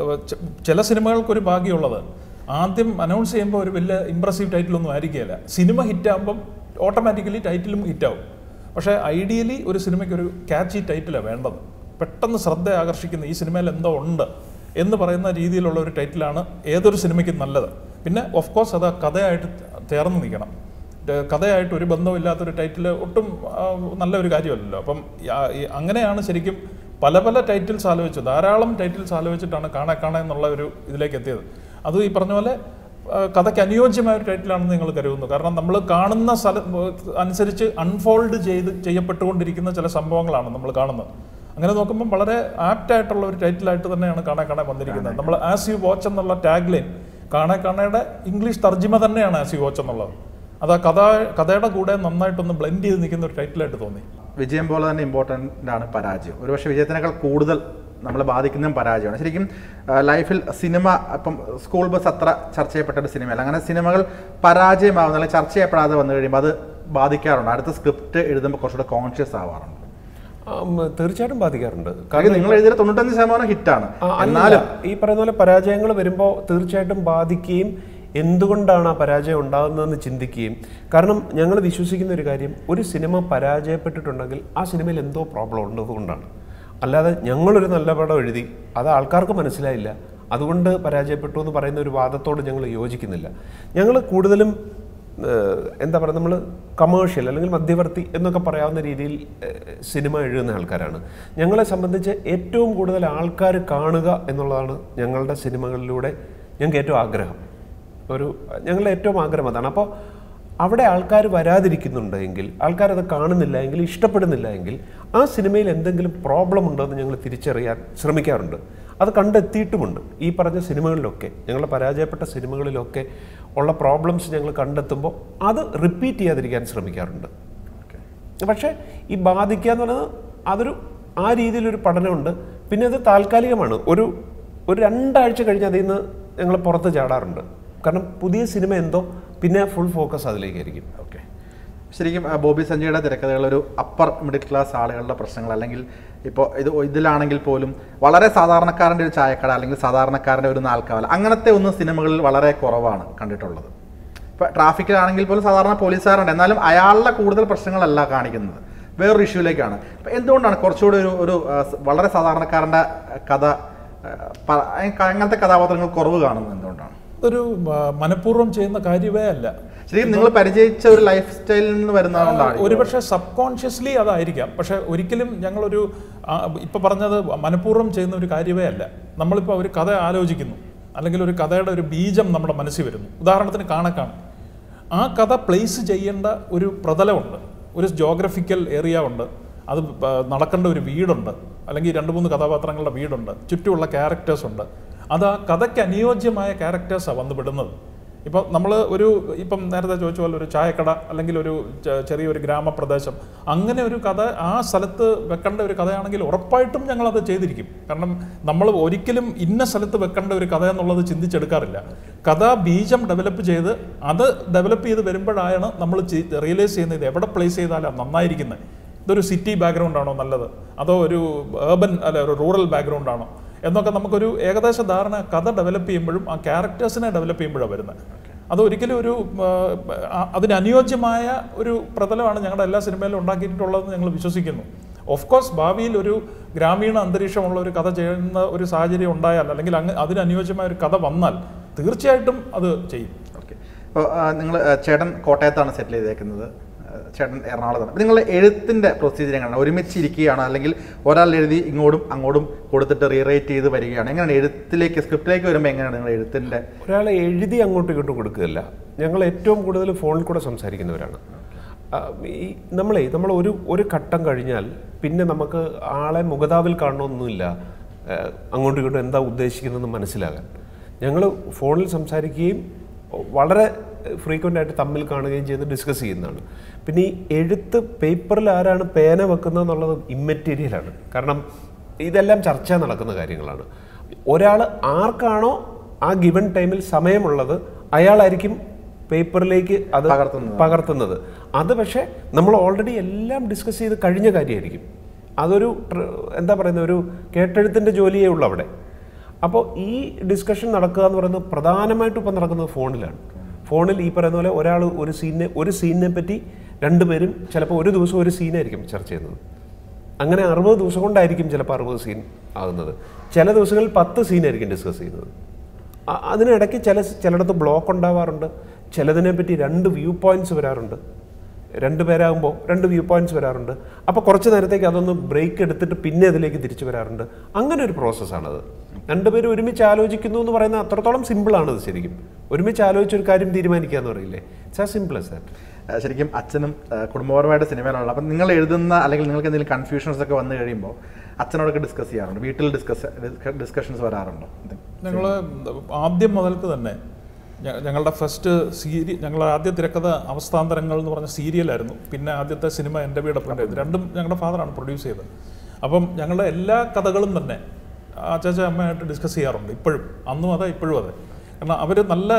C: ചില സിനിമകൾക്കൊരു ഭാഗ്യമുള്ളത് ആദ്യം അനൗൺസ് ചെയ്യുമ്പോൾ ഒരു വലിയ ഇമ്പ്രസീവ് ടൈറ്റിലൊന്നും ആയിരിക്കുകയില്ല സിനിമ ഹിറ്റാകുമ്പം ഓട്ടോമാറ്റിക്കലി ടൈറ്റിലും ഹിറ്റാവും പക്ഷേ ഐഡിയലി ഒരു സിനിമയ്ക്ക് ഒരു ക്യാച്ചി ടൈറ്റിലാണ് വേണ്ടത് പെട്ടെന്ന് ശ്രദ്ധ ആകർഷിക്കുന്ന ഈ സിനിമയിൽ എന്തോ ഉണ്ട് എന്ന് പറയുന്ന രീതിയിലുള്ള ഒരു ടൈറ്റിലാണ് ഏതൊരു സിനിമയ്ക്കും നല്ലത് പിന്നെ ഓഫ് കോഴ്സ് അത് കഥയായിട്ട് ചേർന്ന് നിൽക്കണം ഏഹ് കഥയായിട്ട് ഒരു ബന്ധമില്ലാത്തൊരു ടൈറ്റിൽ ഒട്ടും ആ, നല്ല ഒരു കാര്യമല്ലല്ലോ അപ്പം ആ- ഈ അങ്ങനെയാണ് ശരിക്കും പല പല ടൈറ്റിൽസ് ആലോചിച്ചു ധാരാളം ടൈറ്റിൽസ് ആലോചിച്ചിട്ടാണ് കാണാ കാണാ എന്നുള്ള ഒരു ഇതിലേക്ക് എത്തിയത് അത് ഈ പറഞ്ഞ പോലെ ആ, കഥയ്ക്ക് അനുയോജ്യമായ ഒരു ടൈറ്റിലാണെന്ന് നിങ്ങൾ കരുതുന്നു കാരണം നമ്മൾ കാണുന്ന സ്ഥല അനുസരിച്ച് അൺഫോൾഡ് ചെയ്ത് ചെയ്യപ്പെട്ടുകൊണ്ടിരിക്കുന്ന ചില സംഭവങ്ങളാണ് നമ്മൾ കാണുന്നത് അങ്ങനെ നോക്കുമ്പോൾ വളരെ ആപ്റ്റ് ആയിട്ടുള്ള ഒരു ടൈറ്റിലായിട്ട് തന്നെയാണ് കാണാ കാണാൻ വന്നിരിക്കുന്നത് നമ്മൾ ആസ് യു വാച്ച് എന്നുള്ള ടാഗ് ലൈൻ കാണാ കാണയുടെ ഇംഗ്ലീഷ് തർജ്ജിമ തന്നെയാണ് ആസ് യു വാച്ച് എന്നുള്ളത് അത് ആ കഥ കഥയുടെ കൂടെ നന്നായിട്ടൊന്ന് ബ്ലെൻഡ് ചെയ്ത് നിൽക്കുന്ന ഒരു ടൈറ്റിലായിട്ട് തോന്നി
A: വിജയം പോലെ തന്നെ ഇമ്പോർട്ടൻ്റ് ആണ് പരാജയം ഒരുപക്ഷെ വിജയത്തിനേക്കാൾ കൂടുതൽ നമ്മളെ ബാധിക്കുന്നതും പരാജയമാണ് ശരിക്കും ആ, ലൈഫിൽ സിനിമ ഇപ്പം സ്കൂൾ ബസ് അത്ര ചർച്ച ചെയ്യപ്പെട്ട ഒരു സിനിമയല്ല അങ്ങനെ സിനിമകൾ പരാജയമാവുന്ന അല്ലെങ്കിൽ ചർച്ച ചെയ്യപ്പെടാതെ വന്നു കഴിയുമ്പോൾ അത് ബാധിക്കാറുണ്ട് അടുത്ത സ്ക്രിപ്റ്റ് എഴുതുമ്പോൾ കുറച്ചുകൂടെ കോൺഷ്യസ് ആവാറുണ്ട്
B: ആം, തീർച്ചയായിട്ടും ബാധിക്കാറുണ്ട്
A: കാരണം നിങ്ങൾ എഴുതിയ തൊണ്ണൂറ്റഞ്ച് ശതമാനം ഹിറ്റാണ്
B: ആ, അല്ല.
A: എന്നാലും
B: ഈ പറയുന്ന പോലെ പരാജയങ്ങൾ വരുമ്പോൾ തീർച്ചയായിട്ടും ബാധിക്കുകയും എന്തുകൊണ്ടാണ് ആ പരാജയം ഉണ്ടാകുന്നതെന്ന് ചിന്തിക്കുകയും കാരണം ഞങ്ങൾ വിശ്വസിക്കുന്ന ഒരു കാര്യം ഒരു സിനിമ പരാജയപ്പെട്ടിട്ടുണ്ടെങ്കിൽ ആ സിനിമയിൽ എന്തോ പ്രോബ്ലം ഉള്ളതുകൊണ്ടാണ് അല്ലാതെ ഞങ്ങളൊരു നല്ല പടം എഴുതി അത് ആൾക്കാർക്ക് മനസ്സിലായില്ല അതുകൊണ്ട് പരാജയപ്പെട്ടു എന്ന് പറയുന്ന ഒരു വാദത്തോട് ഞങ്ങൾ യോജിക്കുന്നില്ല ഞങ്ങൾ കൂടുതലും ഏഹ്, എന്താ പറയുക നമ്മൾ കമേഴ്ഷ്യൽ അല്ലെങ്കിൽ മധ്യവർത്തി എന്നൊക്കെ പറയാവുന്ന രീതിയിൽ ഏഹ്, സിനിമ എഴുതുന്ന ആൾക്കാരാണ് ഞങ്ങളെ സംബന്ധിച്ച് ഏറ്റവും കൂടുതൽ ആൾക്കാർ കാണുക എന്നുള്ളതാണ് ഞങ്ങളുടെ സിനിമകളിലൂടെ ഞങ്ങൾക്ക് ഏറ്റവും ആഗ്രഹം ഒരു ഞങ്ങളുടെ ഏറ്റവും ആഗ്രഹം അതാണ് അപ്പോൾ അവിടെ ആൾക്കാർ വരാതിരിക്കുന്നുണ്ട് എങ്കിൽ ആൾക്കാരത് കാണുന്നില്ല എങ്കിൽ ഇഷ്ടപ്പെടുന്നില്ല എങ്കിൽ ആ സിനിമയിൽ എന്തെങ്കിലും പ്രോബ്ലം ഉണ്ടോ എന്ന് ഞങ്ങൾ തിരിച്ചറിയാൻ ശ്രമിക്കാറുണ്ട് അത് കണ്ടെത്തിയിട്ടുമുണ്ട് ഈ പറഞ്ഞ സിനിമകളിലൊക്കെ ഞങ്ങളുടെ പരാജയപ്പെട്ട സിനിമകളിലൊക്കെ ഉള്ള പ്രോബ്ലംസ് ഞങ്ങൾ കണ്ടെത്തുമ്പോൾ അത് റിപ്പീറ്റ് ചെയ്യാതിരിക്കാൻ ശ്രമിക്കാറുണ്ട് പക്ഷേ ഈ ബാധിക്കുക എന്ന് പറയുന്നത് അതൊരു ആ രീതിയിലൊരു പഠനമുണ്ട് പിന്നെ അത് താൽക്കാലികമാണ് ഒരു ഒരു രണ്ടാഴ്ച കഴിഞ്ഞ് അതിൽ നിന്ന് ഞങ്ങൾ പുറത്ത് ചാടാറുണ്ട് കാരണം പുതിയ സിനിമ എന്തോ പിന്നെ ഫുൾ ഫോക്കസ് അതിലേക്കായിരിക്കും
A: ഓക്കെ ശരിക്കും ആ, ബോബി സഞ്ജയുടെ തിരക്കഥകൾ ഒരു അപ്പർ മിഡിൽ ക്ലാസ് ആളുകളുടെ പ്രശ്നങ്ങൾ അല്ലെങ്കിൽ ഇപ്പോൾ ഇത് ഇതിലാണെങ്കിൽ പോലും വളരെ സാധാരണക്കാരൻ്റെ ഒരു ചായക്കട അല്ലെങ്കിൽ സാധാരണക്കാരൻ്റെ ഒരു നാൽക്കാവല അങ്ങനത്തെ ഒന്നും സിനിമകളിൽ വളരെ കുറവാണ് കണ്ടിട്ടുള്ളത് ഇപ്പോൾ ട്രാഫിക്കിലാണെങ്കിൽ പോലും സാധാരണ പോലീസുകാരുണ്ട് എന്നാലും അയാളുടെ കൂടുതൽ പ്രശ്നങ്ങളല്ല കാണിക്കുന്നത് വേറൊരു ഇഷ്യൂലേക്കാണ് അപ്പം എന്തുകൊണ്ടാണ് കുറച്ചുകൂടി ഒരു ഒരു ആ, സ- വളരെ സാധാരണക്കാരൻ്റെ കഥ ആ, പ- അങ്ങനത്തെ കഥാപാത്രങ്ങൾ കുറവ് കാണുന്നത് എന്തുകൊണ്ടാണ്
C: അതൊരു ആ, മനഃപൂർവ്വം ചെയ്യുന്ന കാര്യമേ അല്ല
A: ശരിക്കും നിങ്ങൾ പരിചയിച്ച ഒരു ലൈഫ് സ്റ്റൈലിൽ നിന്ന് വരുന്നതുകൊണ്ടാണ്
C: ഒരുപക്ഷെ സബ് കോൺഷ്യസ്ലി അതായിരിക്കാം പക്ഷെ ഒരിക്കലും ഞങ്ങളൊരു ആ, ഇപ്പൊ പറഞ്ഞത് മനഃപൂർവ്വം ചെയ്യുന്ന ഒരു കാര്യമേ അല്ല നമ്മളിപ്പോൾ ഒരു കഥ ആലോചിക്കുന്നു അല്ലെങ്കിൽ ഒരു കഥയുടെ ഒരു ബീജം നമ്മുടെ മനസ്സിൽ വരുന്നു ഉദാഹരണത്തിന് കാണക്കാണ് ആ കഥ പ്ലേസ് ചെയ്യേണ്ട ഒരു പ്രതലമുണ്ട് ഒരു ജോഗ്രഫിക്കൽ ഏരിയ ഉണ്ട് അത് പ- നടക്കേണ്ട ഒരു വീടുണ്ട് അല്ലെങ്കിൽ രണ്ട് മൂന്ന് കഥാപാത്രങ്ങളുടെ വീടുണ്ട് ചുറ്റുമുള്ള ക്യാരക്ടേഴ്സ് ഉണ്ട് അത് ആ കഥയ്ക്ക് അനുയോജ്യമായ ക്യാരക്ടേഴ്സാണ് വന്ന് വിടുന്നത് ഇപ്പോൾ നമ്മൾ ഒരു ഇപ്പം നേരത്തെ ചോദിച്ച പോലെ ഒരു ചായക്കട അല്ലെങ്കിൽ ഒരു ചെ- ചെറിയൊരു ഗ്രാമപ്രദേശം അങ്ങനെ ഒരു കഥ ആ സ്ഥലത്ത് വെക്കേണ്ട ഒരു കഥയാണെങ്കിൽ ഉറപ്പായിട്ടും ഞങ്ങളത് ചെയ്തിരിക്കും കാരണം നമ്മൾ ഒരിക്കലും ഇന്ന സ്ഥലത്ത് വെക്കേണ്ട ഒരു കഥ എന്നുള്ളത് ചിന്തിച്ചെടുക്കാറില്ല കഥ ബീജം ഡെവലപ്പ് ചെയ്ത് അത് ഡെവലപ്പ് ചെയ്ത് വരുമ്പോഴാണ് നമ്മൾ റിയലൈസ് ചെയ്യുന്നത് ഇത് എവിടെ പ്ലേസ് ചെയ്താലാണ് നന്നായിരിക്കുന്നത് ഇതൊരു സിറ്റി ബാക്ക്ഗ്രൗണ്ട് ആണോ നല്ലത് അതോ ഒരു ഏർബൻ അല്ല ഒരു റൂറൽ ബാക്ക്ഗ്രൗണ്ട് ആണോ എന്നൊക്കെ നമുക്കൊരു ഏകദേശ ധാരണ കഥ ഡെവലപ്പ് ചെയ്യുമ്പോഴും ആ ക്യാരക്ടേഴ്സിനെ ഡെവലപ്പ് ചെയ്യുമ്പോഴാണ് വരുന്നത് അത് ഒരിക്കലും ഒരു ആ, അതിന് അനുയോജ്യമായ ഒരു പ്രതലമാണ് ഞങ്ങളുടെ എല്ലാ സിനിമയിലും ഉണ്ടാക്കിയിട്ടുള്ളതെന്ന് ഞങ്ങൾ വിശ്വസിക്കുന്നു ഓഫ് കോഴ്സ് ഭാവിയിൽ ഒരു ഗ്രാമീണ അന്തരീക്ഷമുള്ള ഒരു കഥ ചെയ്യുന്ന ഒരു സാഹചര്യം ഉണ്ടായാൽ അല്ലെങ്കിൽ അങ്ങ് അതിന് അനുയോജ്യമായ ഒരു കഥ വന്നാൽ തീർച്ചയായിട്ടും അത് ചെയ്യും
A: ഓക്കെ അപ്പോൾ നിങ്ങൾ ചേട്ടൻ കോട്ടയത്താണ് സെറ്റിൽ ചെയ്തേക്കുന്നത് ആ, ചേട്ടൻ എറണാകുളത്താണ് അപ്പോൾ നിങ്ങളുടെ എഴുത്തിൻ്റെ പ്രൊസീജിയർ എങ്ങനെയാണ് ഒരുമിച്ച് ഇരിക്കുകയാണോ അല്ലെങ്കിൽ ഒരാൾ എഴുതി ഇങ്ങോട്ടും അങ്ങോട്ടും കൊടുത്തിട്ട് റീറൈറ്റ് ചെയ്ത് വരികയാണ് എങ്ങനെയാണ് എഴുത്തിലേക്ക് സ്ക്രിപ്റ്റിലേക്ക് വരുമ്പോൾ എങ്ങനെയാണ് നിങ്ങൾ എഴുത്തിൻ്റെ
B: ഒരാളെ എഴുതി അങ്ങോട്ടും ഇങ്ങോട്ടും കൊടുക്കുകയല്ല ഞങ്ങൾ ഏറ്റവും കൂടുതൽ ഫോണിൽ കൂടെ സംസാരിക്കുന്നവരാണ് ആ, ഈ നമ്മളെ നമ്മൾ ഒരു ഒരു ഘട്ടം കഴിഞ്ഞാൽ പിന്നെ നമുക്ക് ആളെ മുഖതാവിൽ കാണണമെന്നൊന്നുമില്ല ആ, അങ്ങോട്ടും ഇങ്ങോട്ടും എന്താ ഉദ്ദേശിക്കുന്നതെന്ന് മനസ്സിലാകാൻ ഞങ്ങൾ ഫോണിൽ സംസാരിക്കുകയും വളരെ ഫ്രീക്വൻ്റ് ആയിട്ട് തമ്മിൽ കാണുകയും ചെയ്ത് ഡിസ്കസ് ചെയ്യുന്നതാണ് പിന്നെ ഈ എഴുത്ത് പേപ്പറിൽ ആരാണ് പേന വെക്കുന്നത് എന്നുള്ളത് ഇമ്മെറ്റീരിയലാണ് കാരണം ഇതെല്ലാം ചർച്ച നടക്കുന്ന കാര്യങ്ങളാണ് ഒരാൾ ആർക്കാണോ ആ ഗിവൺ ടൈമിൽ സമയമുള്ളത് അയാളായിരിക്കും പേപ്പറിലേക്ക് അത്
A: പകർത്തുന്നത്.
B: പകർത്തുന്നത് അത് പക്ഷേ നമ്മൾ ഓൾറെഡി എല്ലാം ഡിസ്കസ് ചെയ്ത് കഴിഞ്ഞ കാര്യമായിരിക്കും അതൊരു ട്ര- എന്താ പറയുന്നത് ഒരു കേട്ടെഴുത്തിൻ്റെ ജോലിയേ ഉള്ളൂ അവിടെ അപ്പോൾ ഈ ഡിസ്കഷൻ നടക്കുക എന്ന് പറയുന്നത് പ്രധാനമായിട്ടും ഇപ്പം നടക്കുന്നത് ഫോണിലാണ് ഫോണിൽ ഈ പറയുന്ന പോലെ ഒരാൾ ഒരു സീനിനെ ഒരു സീനിനെ പറ്റി രണ്ടുപേരും ചിലപ്പോൾ ഒരു ദിവസം ഒരു സീനായിരിക്കും ചർച്ച ചെയ്യുന്നത് അങ്ങനെ അറുപത് ദിവസം കൊണ്ടായിരിക്കും ചിലപ്പോൾ അറുപത് സീൻ ആകുന്നത് ചില ദിവസങ്ങളിൽ പത്ത് സീനായിരിക്കും ഡിസ്കസ് ചെയ്യുന്നത് അ- അതിനിടയ്ക്ക് ചില ചിലയിടത്ത് ബ്ലോക്ക് ഉണ്ടാവാറുണ്ട് ചിലതിനെ പറ്റി രണ്ട് വ്യൂ പോയിന്റ്സ് വരാറുണ്ട് രണ്ട് പേരാകുമ്പോൾ രണ്ട് വ്യൂ പോയിന്റ്സ് വരാറുണ്ട് അപ്പോൾ കുറച്ച് നേരത്തേക്ക് അതൊന്ന് ബ്രേക്ക് എടുത്തിട്ട് പിന്നെ അതിലേക്ക് തിരിച്ചു വരാറുണ്ട് അങ്ങനെ ഒരു പ്രോസസ്സാണത് രണ്ടുപേരും ഒരുമിച്ച് ആലോചിക്കുന്നു എന്ന് പറയുന്നത് അത്രത്തോളം സിമ്പിളാണത് ശരിക്കും ഒരുമിച്ച് ആലോചിച്ചൊരു കാര്യം തീരുമാനിക്കുക എന്ന് പറയില്ലേ ഇറ്റ്സ് ആ സിമ്പിൾ as ദാറ്റ്
A: ആ, ശരിക്കും അച്ഛനും ആ, കുടുംബപരമായിട്ട് സിനിമയിലുള്ള അപ്പം നിങ്ങൾ എഴുതുന്ന അല്ലെങ്കിൽ നിങ്ങൾക്ക് എന്തെങ്കിലും കൺഫ്യൂഷൻസ് ഒക്കെ വന്നു കഴിയുമ്പോൾ അച്ഛനോടൊക്കെ ഡിസ്കസ് ചെയ്യാറുണ്ട് വീട്ടിൽ ഡിസ്കസ് ഡിസ്കഷൻസ് വരാറുണ്ടോ
C: ഞങ്ങൾ ആദ്യം മുതൽക്ക് തന്നെ ഞ- ഞങ്ങളുടെ ഫസ്റ്റ് സീരി ഞങ്ങളുടെ ആദ്യ തിരക്കഥ അവസ്ഥാന്തരങ്ങൾ എന്ന് പറഞ്ഞ സീരിയലായിരുന്നു പിന്നെ ആദ്യത്തെ സിനിമ എൻ്റെ വീട് പ്രിൻ്റ് ചെയ്തു രണ്ടും ഞങ്ങളുടെ ഫാദറാണ് പ്രൊഡ്യൂസ് ചെയ്തത് അപ്പം ഞങ്ങളുടെ എല്ലാ കഥകളും തന്നെ അച്ചാച്ച അമ്മയായിട്ട് ഡിസ്കസ് ചെയ്യാറുണ്ട് ഇപ്പോഴും അന്നും അതെ ഇപ്പോഴും അതെ കാരണം അവർ നല്ല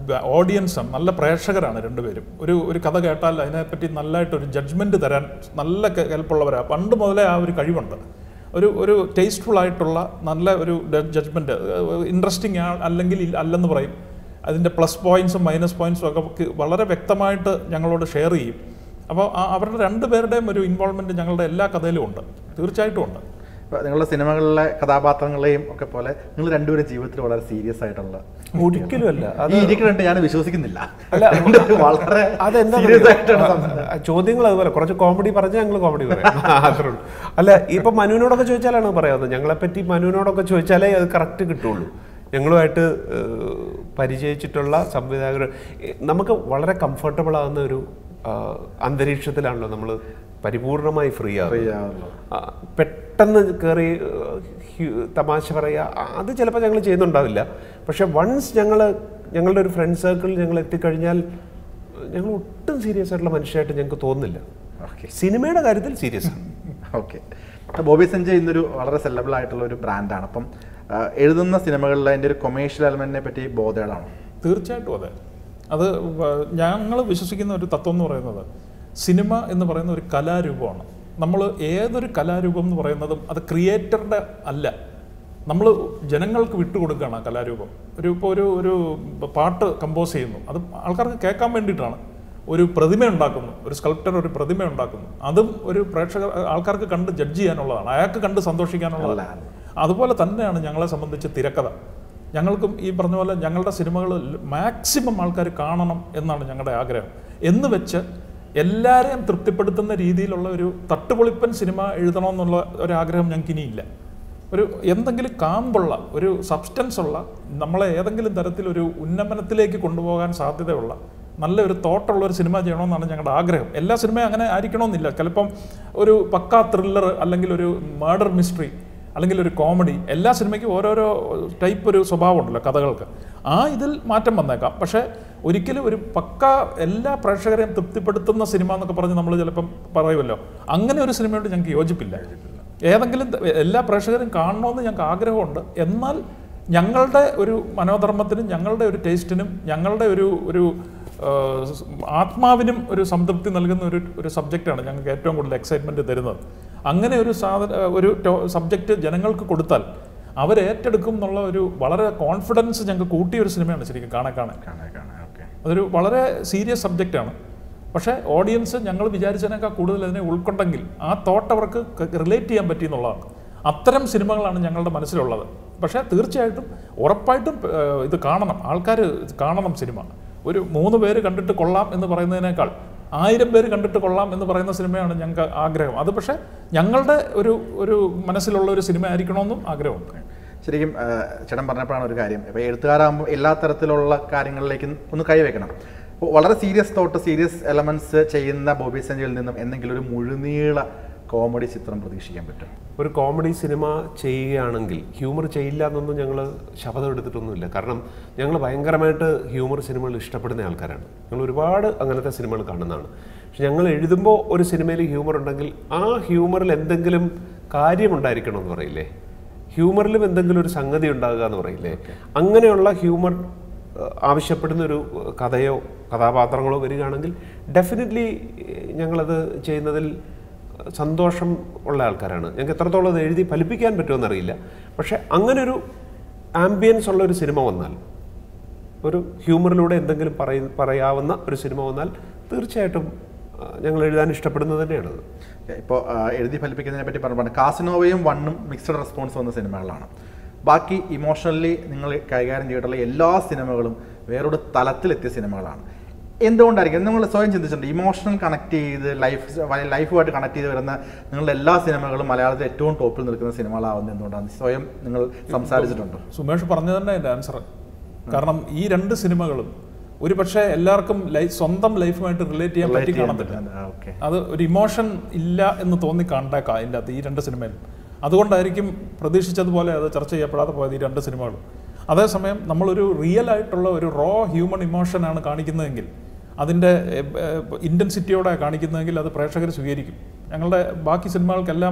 C: ഓഡിയൻസാണ് നല്ല പ്രേക്ഷകരാണ് രണ്ടുപേരും ഒരു ഒരു കഥ കേട്ടാൽ അതിനെപ്പറ്റി നല്ലതായിട്ട് ഒരു ജഡ്ജ്മെൻറ്റ് തരാൻ നല്ല കെൽപ്പുള്ളവരാണ് പണ്ട് മുതലേ ആ ഒരു കഴിവുണ്ട് ഒരു ഒരു ടേസ്റ്റ്ഫുൾ ആയിട്ടുള്ള നല്ല ഒരു ജഡ്ജ്മെൻറ്റ് ഇൻട്രസ്റ്റിംഗ് അല്ലെങ്കിൽ ഇല്ല- അല്ലെന്ന് പറയും അതിൻ്റെ പ്ലസ് പോയിൻറ്സും മൈനസ് പോയിൻറ്സും ഒക്കെ ക്ക് വളരെ വ്യക്തമായിട്ട് ഞങ്ങളോട് ഷെയർ ചെയ്യും അപ്പോൾ ആ- അവരുടെ രണ്ടുപേരുടെയും ഒരു ഇൻവോൾവ്മെൻറ്റ് ഞങ്ങളുടെ എല്ലാ കഥയിലും ഉണ്ട് തീർച്ചയായിട്ടും ഉണ്ട്
A: ഇപ്പൊ നിങ്ങളുടെ സിനിമകളിലെ കഥാപാത്രങ്ങളെയും ഒക്കെ പോലെ നിങ്ങൾ രണ്ടുപേരും ജീവിതത്തിൽ വളരെ സീരിയസ് ആയിട്ടുള്ള
B: ഒരിക്കലും അല്ല അത്
A: ഈ ഇരിക്കുന്നുണ്ട് ഞാൻ വിശ്വസിക്കുന്നില്ല
B: അല്ല,
A: അതുകൊണ്ട് വളരെ
B: അതെന്താ
A: സീരിയസ് ആയിട്ടാണ് സംസാരിക്കുന്നത്.
B: ചോദ്യങ്ങൾ അതുപോലെ കുറച്ച് കോമഡി പറഞ്ഞാൽ ഞങ്ങൾ കോമഡി പറയാം അത്രേ ഉള്ളൂ അല്ല ഇപ്പൊ മനുവിനോടൊക്കെ ചോദിച്ചാലാണ് പറയാവുന്നത് ഞങ്ങളെപ്പറ്റി മനുവിനോടൊക്കെ ചോദിച്ചാലേ അത് കറക്റ്റ് കിട്ടുള്ളൂ ഞങ്ങളുമായിട്ട് ഏഹ്, പരിചയിച്ചിട്ടുള്ള സംവിധായകർ ഏഹ്, നമുക്ക് വളരെ കംഫർട്ടബിൾ ആകുന്ന ഒരു ആ, അന്തരീക്ഷത്തിലാണല്ലോ നമ്മൾ പരിപൂർണമായി ഫ്രീ
A: Free
B: ആകുന്നത്
A: ആവുന്നു.
B: ആ, പെട്ടെന്ന് കയറി ഏഹ്, ഹ്യു- തമാശ പറയുക ആ, അത് ചിലപ്പോൾ ഞങ്ങൾ ചെയ്യുന്നുണ്ടാവില്ല പക്ഷെ വൺസ് ഞങ്ങൾ ഞങ്ങളുടെ ഒരു ഫ്രണ്ട് സർക്കിളിൽ ഞങ്ങൾ എത്തിക്കഴിഞ്ഞാൽ ഞങ്ങൾ ഒട്ടും സീരിയസ് ആയിട്ടുള്ള മനുഷ്യരായിട്ട് ഞങ്ങൾക്ക് തോന്നുന്നില്ല
A: ഓക്കെ
B: സിനിമയുടെ കാര്യത്തിൽ സീരിയസ് ആണ്
A: ഓക്കെ ബോബി സഞ്ജയ് ഇന്നൊരു വളരെ സെലബിൾ ആയിട്ടുള്ള ഒരു ബ്രാൻഡാണ് അപ്പം ആ, എഴുതുന്ന സിനിമകളിൽ അതിൻ്റെ ഒരു കൊമേഴ്ഷ്യൽ എലമെന്റിനെ പറ്റി ബോധേടാണോ
C: തീർച്ചയായിട്ടും അതെ അത് ഞങ്ങൾ വിശ്വസിക്കുന്ന ഒരു തത്വം എന്ന് പറയുന്നത് സിനിമ എന്ന് പറയുന്ന ഒരു കലാരൂപമാണ് നമ്മൾ ഏതൊരു കലാരൂപം എന്ന് പറയുന്നതും അത് ക്രിയേറ്ററുടെ അല്ല നമ്മൾ ജനങ്ങൾക്ക് വിട്ടുകൊടുക്കുകയാണ് ആ കലാരൂപം ഒരു ഇപ്പോൾ ഒരു ഒരു പാട്ട് കമ്പോസ് ചെയ്യുന്നു അത് ആൾക്കാർക്ക് കേൾക്കാൻ വേണ്ടിയിട്ടാണ് ഒരു പ്രതിമ ഉണ്ടാക്കുന്നു ഒരു സ്കൾപ്റ്റർ ഒരു പ്രതിമ ഉണ്ടാക്കുന്നു അതും ഒരു പ്രേക്ഷകർ ആൾക്കാർക്ക് കണ്ട് ജഡ്ജ് ചെയ്യാനുള്ളതാണ് അയാൾക്ക് കണ്ട് സന്തോഷിക്കാനുള്ളതാണ് അതുപോലെ തന്നെയാണ് ഞങ്ങളെ സംബന്ധിച്ച് തിരക്കഥ ഞങ്ങൾക്കും ഈ പറഞ്ഞ പോലെ ഞങ്ങളുടെ സിനിമകൾ മാക്സിമം ആൾക്കാർ കാണണം എന്നാണ് ഞങ്ങളുടെ ആഗ്രഹം എന്ന് വെച്ച് എല്ലാവരെയും തൃപ്തിപ്പെടുത്തുന്ന രീതിയിലുള്ള ഒരു തട്ടുപൊളിപ്പൻ സിനിമ എഴുതണമെന്നുള്ള ഒരു ആഗ്രഹം ഞങ്ങൾക്ക് ഇനിയില്ല ഒരു എന്തെങ്കിലും കാമ്പുള്ള ഒരു സബ്സ്റ്റൻസ് ഉള്ള നമ്മളെ ഏതെങ്കിലും തരത്തിലൊരു ഉന്നമനത്തിലേക്ക് കൊണ്ടുപോകാൻ സാധ്യതയുള്ള നല്ലൊരു തോട്ടുള്ള ഒരു സിനിമ ചെയ്യണമെന്നാണ് ഞങ്ങളുടെ ആഗ്രഹം എല്ലാ സിനിമയും അങ്ങനെ ആയിരിക്കണമെന്നില്ല ചിലപ്പം ഒരു പക്കാ ത്രില്ലർ അല്ലെങ്കിൽ ഒരു മർഡർ മിസ്റ്ററി അല്ലെങ്കിൽ ഒരു കോമഡി എല്ലാ സിനിമയ്ക്കും ഓരോരോ ടൈപ്പ് ഒരു സ്വഭാവമുണ്ടല്ലോ കഥകൾക്ക് ആ ഇതിൽ മാറ്റം വന്നേക്കാം പക്ഷേ ഒരിക്കലും ഒരു പക്ക എല്ലാ പ്രേക്ഷകരെയും തൃപ്തിപ്പെടുത്തുന്ന സിനിമ എന്നൊക്കെ പറഞ്ഞ് നമ്മൾ ചിലപ്പം പറയുമല്ലോ അങ്ങനെ ഒരു സിനിമയോട് ഞങ്ങൾക്ക് യോജിപ്പില്ല ഏതെങ്കിലും ത- എല്ലാ പ്രേക്ഷകരും കാണണമെന്ന് ഞങ്ങൾക്ക് ആഗ്രഹമുണ്ട് എന്നാൽ ഞങ്ങളുടെ ഒരു മനോധർമ്മത്തിനും ഞങ്ങളുടെ ഒരു ടേസ്റ്റിനും ഞങ്ങളുടെ ഒരു ഒരു ആ, സ് ആത്മാവിനും ഒരു സംതൃപ്തി നൽകുന്ന ഒരു ഒരു സബ്ജക്റ്റാണ് ഞങ്ങൾക്ക് ഏറ്റവും കൂടുതൽ എക്സൈറ്റ്മെൻറ്റ് തരുന്നത് അങ്ങനെ ഒരു സാധന ഒരു സബ്ജക്റ്റ് ജനങ്ങൾക്ക് കൊടുത്താൽ അവർ ഏറ്റെടുക്കും എന്നുള്ള ഒരു വളരെ കോൺഫിഡൻസ് ഞങ്ങൾക്ക് കൂട്ടിയ ഒരു സിനിമയാണ് ശരിക്കും കാണാൻ കാണാൻ
A: കാണാൻ കാണാൻ ഓക്കെ
C: അതൊരു വളരെ സീരിയസ് സബ്ജക്റ്റാണ് പക്ഷേ ഓഡിയൻസ് ഞങ്ങൾ വിചാരിച്ചതിനേക്കാൾ കൂടുതൽ അതിനെ ഉൾക്കൊണ്ടെങ്കിൽ ആ തോട്ട് അവർക്ക് റിലേറ്റ് ചെയ്യാൻ പറ്റി എന്നുള്ളതാണ് അത്തരം സിനിമകളാണ് ഞങ്ങളുടെ മനസ്സിലുള്ളത് പക്ഷേ തീർച്ചയായിട്ടും ഉറപ്പായിട്ടും ഏഹ്, ഇത് കാണണം ആൾക്കാർ കാണണം സിനിമ ഒരു മൂന്ന് പേര് കണ്ടിട്ട് കൊള്ളാം എന്ന് പറയുന്നതിനേക്കാൾ ആയിരം പേര് കണ്ടിട്ട് കൊള്ളാം എന്ന് പറയുന്ന സിനിമയാണ് ഞങ്ങൾക്ക് ആഗ്രഹം അത് പക്ഷേ ഞങ്ങളുടെ ഒരു ഒരു മനസ്സിലുള്ള ഒരു സിനിമ ആയിരിക്കണമെന്നും ആഗ്രഹമുണ്ട്
A: ശരിക്കും ആ, ചേട്ടൻ പറഞ്ഞപ്പോഴാണ് ഒരു കാര്യം ഇപ്പോൾ എഴുത്തുകാരാകുമ്പോൾ എല്ലാ തരത്തിലുള്ള കാര്യങ്ങളിലേക്കും ഒന്ന് കൈവയ്ക്കണം അപ്പോൾ വളരെ സീരിയസ് തോട്ട് സീരിയസ് എലമെന്റ്സ് ചെയ്യുന്ന ബോബി സഞ്ജയിൽ നിന്നും എന്തെങ്കിലും ഒരു മുഴുനീള കോമഡി ചിത്രം പ്രതീക്ഷിക്കാൻ പറ്റും
B: ഒരു കോമഡി സിനിമ ചെയ്യുകയാണെങ്കിൽ ഹ്യൂമർ ചെയ്യില്ല എന്നൊന്നും ഞങ്ങൾ ശപഥം എടുത്തിട്ടൊന്നുമില്ല കാരണം ഞങ്ങൾ ഭയങ്കരമായിട്ട് ഹ്യൂമർ സിനിമകൾ ഇഷ്ടപ്പെടുന്ന ആൾക്കാരാണ് ഞങ്ങൾ ഒരുപാട് അങ്ങനത്തെ സിനിമകൾ കാണുന്നതാണ് പക്ഷെ ഞങ്ങൾ എഴുതുമ്പോൾ ഒരു സിനിമയിൽ ഹ്യൂമർ ഉണ്ടെങ്കിൽ ആ ഹ്യൂമറിൽ എന്തെങ്കിലും കാര്യമുണ്ടായിരിക്കണം എന്ന് പറയില്ലേ ഹ്യൂമറിലും എന്തെങ്കിലും ഒരു സംഗതി ഉണ്ടാകുക എന്ന് പറയില്ലേ അങ്ങനെയുള്ള ഹ്യൂമർ ഏഹ്, ആവശ്യപ്പെടുന്ന ഒരു ഏഹ്, കഥയോ കഥാപാത്രങ്ങളോ വരികയാണെങ്കിൽ ഡെഫിനറ്റ്ലി ഞങ്ങളത് ചെയ്യുന്നതിൽ സന്തോഷം ഉള്ള ആൾക്കാരാണ് ഞങ്ങൾക്ക് എത്രത്തോളം അത് എഴുതി ഫലിപ്പിക്കാൻ പറ്റുമെന്നറിയില്ല പക്ഷെ അങ്ങനെ ഒരു ആംബിയൻസ് ഉള്ള ഒരു സിനിമ വന്നാൽ ഒരു ഹ്യൂമറിലൂടെ എന്തെങ്കിലും പറയ പറയാവുന്ന ഒരു സിനിമ വന്നാൽ തീർച്ചയായിട്ടും ആ, ഞങ്ങൾ എഴുതാൻ ഇഷ്ടപ്പെടുന്നത് തന്നെയാണത്
A: ഇപ്പോൾ എഴുതി ഫലിപ്പിക്കുന്നതിനെ പറ്റി പറഞ്ഞപ്പോൾ കാസിനോവയും വണ്ണും മിക്സഡ് റെസ്പോൺസ് വന്ന സിനിമകളാണ് ബാക്കി ഇമോഷണലി നിങ്ങൾ കൈകാര്യം ചെയ്തിട്ടുള്ള എല്ലാ സിനിമകളും വേറൊരു തലത്തിലെത്തിയ സിനിമകളാണ് എന്തുകൊണ്ടായിരിക്കും നിങ്ങൾ സ്വയം ചിന്തിച്ചിട്ടുണ്ട് ഇമോഷണൽ കണക്ട് ചെയ്ത് ലൈഫ് ലൈഫുമായിട്ട് കണക്ട് ചെയ്ത് വരുന്ന നിങ്ങളുടെ എല്ലാ സിനിമകളും മലയാളത്തിൽ ഏറ്റവും ടോപ്പിൽ നിൽക്കുന്ന സിനിമകളാവുന്നത് എന്തുകൊണ്ടാണ് സ്വയം നിങ്ങൾ സംസാരിച്ചിട്ടുണ്ടോ
C: സുമേഷ് പറഞ്ഞു തന്നെ എൻ്റെ ആൻസർ കാരണം ഈ രണ്ട് സിനിമകളും ഒരു പക്ഷേ എല്ലാവർക്കും ലൈഫ് സ്വന്തം ലൈഫുമായിട്ട് റിലേറ്റ് ചെയ്യാൻ പറ്റി കാണത്തില്ല
A: ഓക്കെ
C: അത് ഒരു ഇമോഷൻ ഇല്ല എന്ന് തോന്നി കണ്ടേക്കാം അതിൻ്റെ അകത്ത് ഈ രണ്ട് സിനിമയിലും അതുകൊണ്ടായിരിക്കും പ്രതീക്ഷിച്ചതുപോലെ അത് ചർച്ച ചെയ്യപ്പെടാതെ പോയത് ഈ രണ്ട് സിനിമകളും അതേസമയം നമ്മളൊരു റിയൽ ആയിട്ടുള്ള ഒരു റോ ഹ്യൂമൻ ഇമോഷനാണ് കാണിക്കുന്നതെങ്കിൽ അതിൻ്റെ ഇൻറ്റൻസിറ്റിയോടെ കാണിക്കുന്നതെങ്കിൽ അത് പ്രേക്ഷകർ സ്വീകരിക്കും ഞങ്ങളുടെ ബാക്കി സിനിമകൾക്കെല്ലാം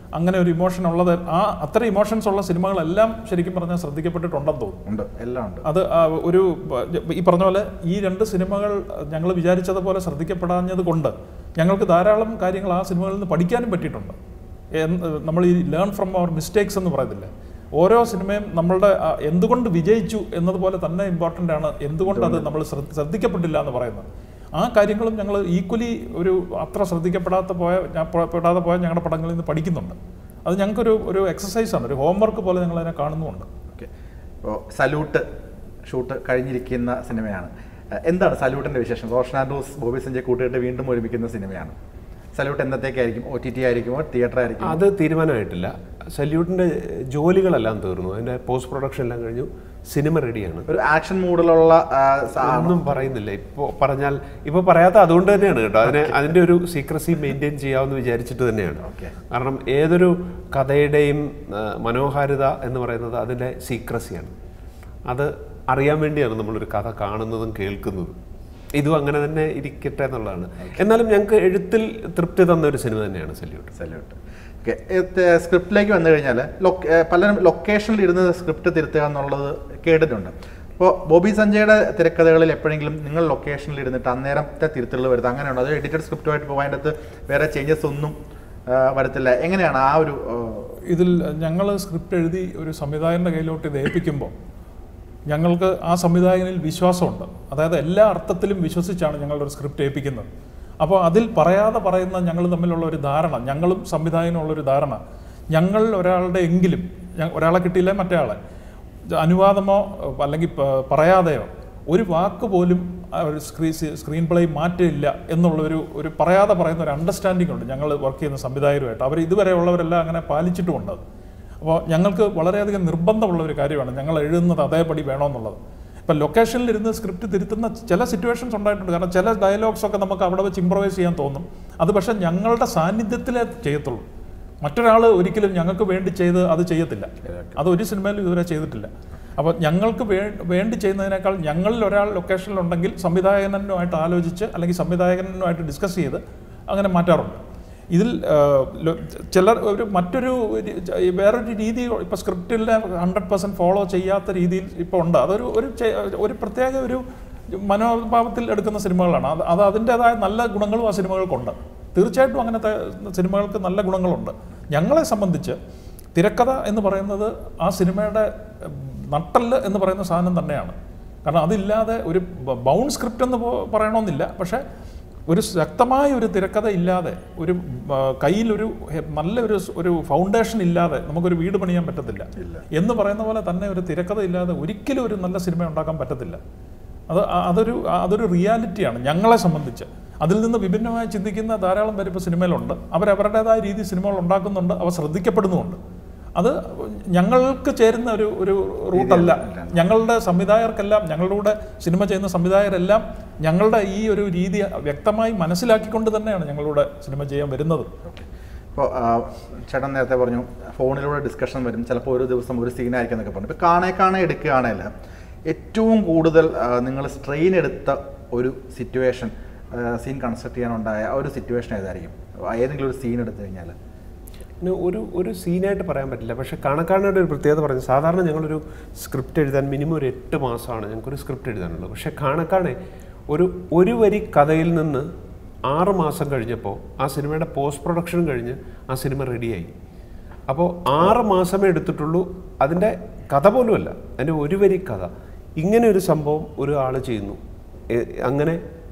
C: അങ്ങനെ ഒരു ഇമോഷൻ ഉള്ളത് ആ അത്ര ഇമോഷൻസ് ഉള്ള സിനിമകളെല്ലാം ശരിക്കും പറഞ്ഞാൽ ശ്രദ്ധിക്കപ്പെട്ടിട്ടുണ്ടെന്ന് തോന്നുന്നു
A: ഉണ്ട് എല്ലാം ഉണ്ട്
C: അത് ആ ഒരു ഈ പറഞ്ഞ പോലെ ഈ രണ്ട് സിനിമകൾ ഞങ്ങൾ വിചാരിച്ചതുപോലെ ശ്രദ്ധിക്കപ്പെടാഞ്ഞത് കൊണ്ട് ഞങ്ങൾക്ക് ധാരാളം കാര്യങ്ങൾ ആ സിനിമകളിൽ നിന്ന് പഠിക്കാനും പറ്റിയിട്ടുണ്ട് എന്ത് നമ്മൾ ഈ ലേൺ ഫ്രം അവർ മിസ്റ്റേക്സ് എന്ന് പറയത്തില്ലേ ഓരോ സിനിമയും നമ്മളുടെ ആ എന്തുകൊണ്ട് വിജയിച്ചു എന്നതുപോലെ തന്നെ ഇമ്പോർട്ടൻ്റ് ആണ് എന്തുകൊണ്ട് അത് നമ്മൾ ശ്രദ്ധ- ശ്രദ്ധിക്കപ്പെട്ടില്ല എന്ന് പറയുന്നത് ആ കാര്യങ്ങളും ഞങ്ങൾ ഈക്വലി ഒരു അത്ര ശ്രദ്ധിക്കപ്പെടാത്ത പോയ ഞാൻ പോ- പെടാതെ പോയ ഞങ്ങളുടെ പടങ്ങളിൽ നിന്ന് പഠിക്കുന്നുണ്ട് അത് ഞങ്ങൾക്കൊരു ഒരു എക്സസൈസാണ് ഒരു ഹോംവർക്ക് പോലെ ഞങ്ങൾ അതിനെ കാണുന്നുമുണ്ട്
A: ഓക്കെ ഇപ്പോൾ സല്യൂട്ട് ഷൂട്ട് കഴിഞ്ഞിരിക്കുന്ന സിനിമയാണ് ഏഹ് എന്താണ് സല്യൂട്ടിൻ്റെ വിശേഷം റോഷൻ ആൻഡ്രൂസ് ബോബി സഞ്ജയ് കൂട്ടുകെട്ട് വീണ്ടും ഒരുമിക്കുന്ന സിനിമയാണ് സല്യൂട്ട് എന്നത്തേക്കായിരിക്കും ഒ ടി ടി ആയിരിക്കുമോ തിയേറ്റർ ആയിരിക്കും
B: അത് തീരുമാനമായിട്ടില്ല സല്യൂട്ടിൻ്റെ ജോലികളെല്ലാം തീർന്നു അതിൻ്റെ പോസ്റ്റ് പ്രൊഡക്ഷൻ എല്ലാം കഴിഞ്ഞു സിനിമ റെഡിയാണ്
A: ഒരു ആക്ഷൻ മൂഡിലുള്ള ആ, സ-
B: ഒന്നും പറയുന്നില്ല ഇപ്പോൾ പറഞ്ഞാൽ ഇപ്പോൾ പറയാത്ത അതുകൊണ്ട് തന്നെയാണ് കേട്ടോ അതിനെ അതിൻ്റെ ഒരു സീക്രസി മെയിൻറ്റെയിൻ ചെയ്യാമെന്ന് വിചാരിച്ചിട്ട് തന്നെയാണ്
A: ഓക്കെ
B: കാരണം ഏതൊരു കഥയുടെയും ആ, മനോഹാരിത എന്ന് പറയുന്നത് അതിൻ്റെ സീക്രസിയാണ് അത് അറിയാൻ വേണ്ടിയാണ് നമ്മളൊരു കഥ കാണുന്നതും കേൾക്കുന്നതും ഇതും അങ്ങനെ തന്നെ ഇരിക്കട്ടെ എന്നുള്ളതാണ് എന്നാലും ഞങ്ങൾക്ക് എഴുത്തിൽ തൃപ്തി തന്ന ഒരു സിനിമ തന്നെയാണ് സല്യൂട്ട്
A: സല്യൂട്ട് ഓക്കെ സ്ക്രിപ്റ്റിലേക്ക് വന്നു കഴിഞ്ഞാൽ ലൊക്ക- ഏഹ് പലരും ലൊക്കേഷനിൽ ഇരുന്ന് സ്ക്രിപ്റ്റ് തിരുത്തുക എന്നുള്ളത് കേട്ടിട്ടുണ്ട് അപ്പോൾ ബോബി സഞ്ജയുടെ തിരക്കഥകളിൽ എപ്പോഴെങ്കിലും നിങ്ങൾ ലൊക്കേഷനിൽ ഇരുന്നിട്ട് അന്നേരത്തെ തിരുത്തുകൾ വരുത്തുക അങ്ങനെയുണ്ടോ അത് എഡിറ്റഡ് സ്ക്രിപ്റ്റുമായിട്ട് പോകാൻ അടുത്ത് വേറെ ചേഞ്ചസ് ഒന്നും ആ, വരത്തില്ല എങ്ങനെയാണ് ആ ഒരു ആ,
C: ഇതിൽ ഞങ്ങൾ സ്ക്രിപ്റ്റ് എഴുതി ഒരു സംവിധായകൻ്റെ കയ്യിലോട്ട് ഇത് ഏൽപ്പിക്കുമ്പോൾ ഞങ്ങൾക്ക് ആ സംവിധായകനിൽ വിശ്വാസമുണ്ട് അതായത് എല്ലാ അർത്ഥത്തിലും വിശ്വസിച്ചാണ് ഞങ്ങളുടെ ഒരു സ്ക്രിപ്റ്റ് ഏൽപ്പിക്കുന്നത് അപ്പോൾ അതിൽ പറയാതെ പറയുന്ന ഞങ്ങൾ തമ്മിലുള്ള ഒരു ധാരണ ഞങ്ങളും സംവിധായകനുള്ളൊരു ധാരണ ഞങ്ങളിൽ ഒരാളുടെ എങ്കിലും ഞ- ഒരാളെ കിട്ടിയില്ല മറ്റേ ആളെ അനുവാദമോ അല്ലെങ്കിൽ പ- പറയാതെയോ ഒരു വാക്ക് പോലും ആ ഒരു സ്ക്രീൻ സ്ക്രീൻ പ്ലേ മാറ്റില്ല എന്നുള്ളൊരു ഒരു പറയാതെ പറയുന്ന ഒരു അണ്ടർസ്റ്റാൻഡിംഗ് ഉണ്ട് ഞങ്ങൾ വർക്ക് ചെയ്യുന്ന സംവിധായകരുമായിട്ട് അവർ ഇതുവരെ ഉള്ളവരെല്ലാം അങ്ങനെ പാലിച്ചിട്ടുമുണ്ട് അത്. അപ്പോൾ ഞങ്ങൾക്ക് വളരെയധികം നിർബന്ധമുള്ള ഒരു കാര്യമാണ് ഞങ്ങൾ എഴുതുന്നത് അതേപടി വേണമെന്നുള്ളത് ഇപ്പം ലൊക്കേഷനിൽ ഇരുന്ന് സ്ക്രിപ്റ്റ് തിരുത്തുന്ന ചില സിറ്റുവേഷൻസ് ഉണ്ടായിട്ടുണ്ട് കാരണം ചില ഡയലോഗ്സ് ഒക്കെ നമുക്ക് അവിടെ വെച്ച് ഇമ്പ്രവൈസ് ചെയ്യാൻ തോന്നും അത് പക്ഷേ ഞങ്ങളുടെ സാന്നിധ്യത്തിലേ ചെയ്യത്തുള്ളൂ മറ്റൊരാൾ ഒരിക്കലും ഞങ്ങൾക്ക് വേണ്ടി ചെയ്ത് അത് ചെയ്യത്തില്ല അത് ഒരു സിനിമയിലും ഇതുവരെ ചെയ്തിട്ടില്ല അപ്പോൾ ഞങ്ങൾക്ക് വേ വേണ്ടി ചെയ്യുന്നതിനേക്കാൾ ഞങ്ങളിൽ ഒരാൾ ലൊക്കേഷനിലുണ്ടെങ്കിൽ സംവിധായകനുമായിട്ട് ആലോചിച്ച് അല്ലെങ്കിൽ സംവിധായകനുമായിട്ട് ഡിസ്കസ് ചെയ്ത് അങ്ങനെ മാറ്റാറുണ്ട് ഇതിൽ ആ, ലൊ- ചിലർ ഒരു മറ്റൊരു രി- ഈ വേറൊരു രീതി ഇപ്പോൾ സ്ക്രിപ്റ്റിലെ ഹൺഡ്രഡ് പെർസെൻറ്റ് ഫോളോ ചെയ്യാത്ത രീതിയിൽ ഇപ്പോൾ ഉണ്ട് അതൊരു ഒരു ചെ- ഒരു പ്രത്യേക ഒരു മനോഭാവത്തിൽ എടുക്കുന്ന സിനിമകളാണ് അത് അത് അതിൻ്റെതായ നല്ല ഗുണങ്ങളും ആ സിനിമകൾക്കുണ്ട് തീർച്ചയായിട്ടും അങ്ങനത്തെ സിനിമകൾക്ക് നല്ല ഗുണങ്ങളുണ്ട് ഞങ്ങളെ സംബന്ധിച്ച് തിരക്കഥ എന്ന് പറയുന്നത് ആ സിനിമയുടെ ഉം, നട്ടെല്ല് എന്ന് പറയുന്ന സാധനം തന്നെയാണ് കാരണം അതില്ലാതെ ഒരു ബൗണ്ട് സ്ക്രിപ്റ്റ് എന്ന് പോ- പറയണമെന്നില്ല പക്ഷേ ഒരു ശക്തമായ ഒരു തിരക്കഥ ഇല്ലാതെ ഒരു ആ, കയ്യിലൊരു ഹെ- നല്ലൊരു സ്- ഒരു ഫൗണ്ടേഷൻ ഇല്ലാതെ നമുക്കൊരു വീട് പണിയാൻ പറ്റത്തില്ല എന്ന് പറയുന്ന പോലെ തന്നെ ഒരു തിരക്കഥ ഇല്ലാതെ ഒരിക്കലും ഒരു നല്ല സിനിമ ഉണ്ടാക്കാൻ പറ്റത്തില്ല അത് ആ- അതൊരു ആ- അതൊരു റിയാലിറ്റിയാണ് ഞങ്ങളെ സംബന്ധിച്ച് അതിൽ നിന്ന് വിഭിന്നമായി ചിന്തിക്കുന്ന ധാരാളം പേര് ഇപ്പോൾ സിനിമയിലുണ്ട് അവരവരുടേതായ രീതി സിനിമകൾ ഉണ്ടാക്കുന്നുണ്ട് അവ ശ്രദ്ധിക്കപ്പെടുന്നുമുണ്ട് അത് ഞങ്ങൾക്ക് ചേരുന്ന ഒരു ഒരു റൂട്ടല്ല ഞങ്ങളുടെ സംവിധായകർക്കെല്ലാം ഞങ്ങളുടെ കൂടെ സിനിമ ചെയ്യുന്ന സംവിധായകരെല്ലാം ഞങ്ങളുടെ ഈ ഒരു രീതി വ്യക്തമായി മനസ്സിലാക്കിക്കൊണ്ട് തന്നെയാണ് ഞങ്ങളുടെ സിനിമ ചെയ്യാൻ വരുന്നത്
A: ഇപ്പോൾ ചേട്ടൻ നേരത്തെ പറഞ്ഞു ഫോണിലൂടെ ഡിസ്കഷൻ വരും ചിലപ്പോൾ ഒരു ദിവസം ഒരു സീനായിരിക്കും എന്നൊക്കെ പറഞ്ഞു ഇപ്പോൾ കാണേ കാണേ എടുക്കുകയാണെങ്കിൽ ഏറ്റവും കൂടുതൽ നിങ്ങൾ സ്ട്രെയിൻ എടുത്ത ഒരു സിറ്റുവേഷൻ സീൻ കൺസ്ട്രക്ട് ചെയ്യാനുണ്ടായ ആ ഒരു സിറ്റുവേഷൻ ഏതായിരിക്കും ഏതെങ്കിലും ഒരു സീൻ എടുത്തു കഴിഞ്ഞാൽ
B: പിന്നെ ഒരു ഒരു സീനായിട്ട് പറയാൻ പറ്റില്ല പക്ഷേ കണക്കാണയുടെ ഒരു പ്രത്യേകത പറഞ്ഞു സാധാരണ ഞങ്ങളൊരു സ്ക്രിപ്റ്റ് എഴുതാൻ മിനിമം ഒരു എട്ട് മാസമാണ് ഞങ്ങൾക്കൊരു സ്ക്രിപ്റ്റ് എഴുതാനുള്ളത് പക്ഷേ കാണക്കാണെ ഒരു ഒരു വരി കഥയിൽ നിന്ന് ആറ് മാസം കഴിഞ്ഞപ്പോൾ ആ സിനിമയുടെ പോസ്റ്റ് പ്രൊഡക്ഷൻ കഴിഞ്ഞ് ആ സിനിമ റെഡിയായി അപ്പോൾ ആറ് മാസമേ എടുത്തിട്ടുള്ളൂ അതിൻ്റെ കഥ പോലുമല്ല അതിൻ്റെ ഒരു വരി കഥ ഇങ്ങനെ ഒരു സംഭവം ഒരു ആൾ ചെയ്യുന്നു ഏ- അങ്ങനെ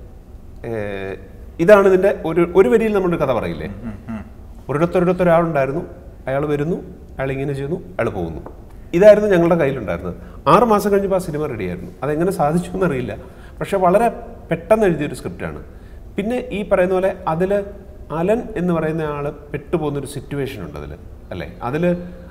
B: ഏ, ഇതാണ് ഇതിൻ്റെ ഒരു ഒരു വരിയിൽ നമ്മളൊരു കഥ പറയില്ലേ ഒരിടത്തൊരിടത്ത് ഒരാളുണ്ടായിരുന്നു അയാൾ വരുന്നു അയാൾ ഇങ്ങനെ ചെയ്യുന്നു അയാൾ പോകുന്നു ഇതായിരുന്നു ഞങ്ങളുടെ കയ്യിലുണ്ടായിരുന്നത് ആറ് മാസം കഴിഞ്ഞപ്പോൾ ആ സിനിമ റെഡിയായിരുന്നു അതെങ്ങനെ സാധിച്ചു എന്നറിയില്ല പക്ഷെ വളരെ പെട്ടെന്ന് എഴുതിയൊരു സ്ക്രിപ്റ്റാണ് പിന്നെ ഈ പറയുന്ന പോലെ അതിൽ അലൻ എന്ന് പറയുന്ന ആൾ പെട്ടുപോകുന്നൊരു സിറ്റുവേഷൻ ഉണ്ട് അതിൽ അല്ലേ അതിൽ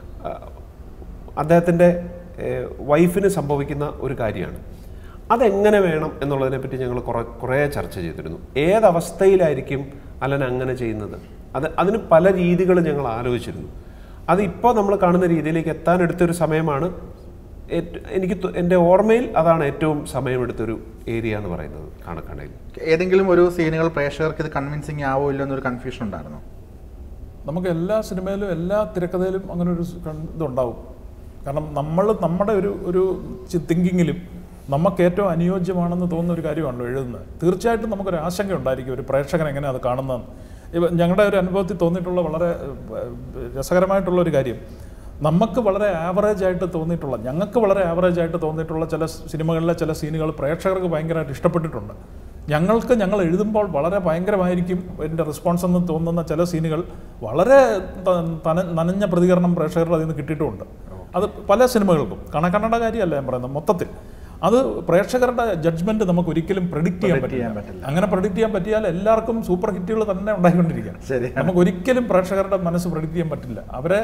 B: അദ്ദേഹത്തിൻ്റെ വൈഫിന് സംഭവിക്കുന്ന ഒരു കാര്യമാണ് അതെങ്ങനെ വേണം എന്നുള്ളതിനെപ്പറ്റി ഞങ്ങൾ കുറേ കുറേ ചർച്ച ചെയ്തിരുന്നു ഏതവസ്ഥയിലായിരിക്കും അലൻ അങ്ങനെ ചെയ്യുന്നത് അത് അതിന് പല രീതികൾ ഞങ്ങൾ ആലോചിച്ചിരുന്നു അത് ഇപ്പോൾ നമ്മൾ കാണുന്ന രീതിയിലേക്ക് എത്താൻ എടുത്തൊരു സമയമാണ് ഏറ്റ- എനിക്ക് തൊ- എൻ്റെ ഓർമ്മയിൽ അതാണ് ഏറ്റവും സമയമെടുത്തൊരു ഏരിയ എന്ന് പറയുന്നത് കാണക്കാണയിൽ
A: ഏതെങ്കിലും ഒരു സീനുകൾ പ്രേക്ഷകർക്ക് ഇത് കൺവിൻസിങ് ആവോ ഇല്ലോ എന്നൊരു കൺഫ്യൂഷൻ ഉണ്ടായിരുന്നു
C: നമുക്ക് എല്ലാ സിനിമയിലും എല്ലാ തിരക്കഥയിലും അങ്ങനെ ഒരു സ് കൺ- ഇതുണ്ടാവും കാരണം നമ്മൾ നമ്മുടെ ഒരു ഒരു തിങ്കിങ്ങിലും നമുക്ക് ഏറ്റവും അനുയോജ്യമാണെന്ന് തോന്നുന്ന ഒരു കാര്യമാണല്ലോ എഴുതുന്നത് തീർച്ചയായിട്ടും നമുക്കൊരു ആശങ്ക ഉണ്ടായിരിക്കും ഒരു പ്രേക്ഷകൻ എങ്ങനെ അത് കാണുന്നതെന്ന് ഇവ ഞങ്ങളുടെ ഒരു അനുഭവത്തിൽ തോന്നിയിട്ടുള്ള വളരെ ഏഹ്, രസകരമായിട്ടുള്ള ഒരു കാര്യം നമുക്ക് വളരെ ആവറേജ് ആയിട്ട് തോന്നിയിട്ടുള്ള ഞങ്ങൾക്ക് വളരെ ആവറേജ് ആയിട്ട് തോന്നിയിട്ടുള്ള ചില സിനിമകളിലെ ചില സീനുകൾ പ്രേക്ഷകർക്ക് ഭയങ്കരമായിട്ട് ഇഷ്ടപ്പെട്ടിട്ടുണ്ട് ഞങ്ങൾക്ക് ഞങ്ങൾ എഴുതുമ്പോൾ വളരെ ഭയങ്കരമായിരിക്കും എൻ്റെ റെസ്പോൺസ് എന്ന് തോന്നുന്ന ചില സീനുകൾ വളരെ ത- തന- നനഞ്ഞ പ്രതികരണം പ്രേക്ഷകരുടെ അതിൽ നിന്ന് കിട്ടിയിട്ടുമുണ്ട് അത് പല സിനിമകൾക്കും കണക്കണ്ണയുടെ കാര്യമല്ല ഞാൻ പറയുന്നത് മൊത്തത്തിൽ അത് പ്രേക്ഷകരുടെ ജഡ്ജ്മെന്റ് നമുക്ക് ഒരിക്കലും പ്രെഡിക്റ്റ് ചെയ്യാൻ
A: Predict ചെയ്യാൻ
C: പറ്റില്ല
A: പറ്റില്ല.
C: അങ്ങനെ പ്രെഡിക്റ്റ് ചെയ്യാൻ പറ്റിയാൽ എല്ലാവർക്കും സൂപ്പർ ഹിറ്റുകൾ തന്നെ ഉണ്ടായിക്കൊണ്ടിരിക്കുക
A: ശരിയാണ്.
C: നമുക്ക് ഒരിക്കലും പ്രേക്ഷകരുടെ മനസ്സ് പ്രെഡിക്റ്റ് ചെയ്യാൻ പറ്റില്ല അവരെ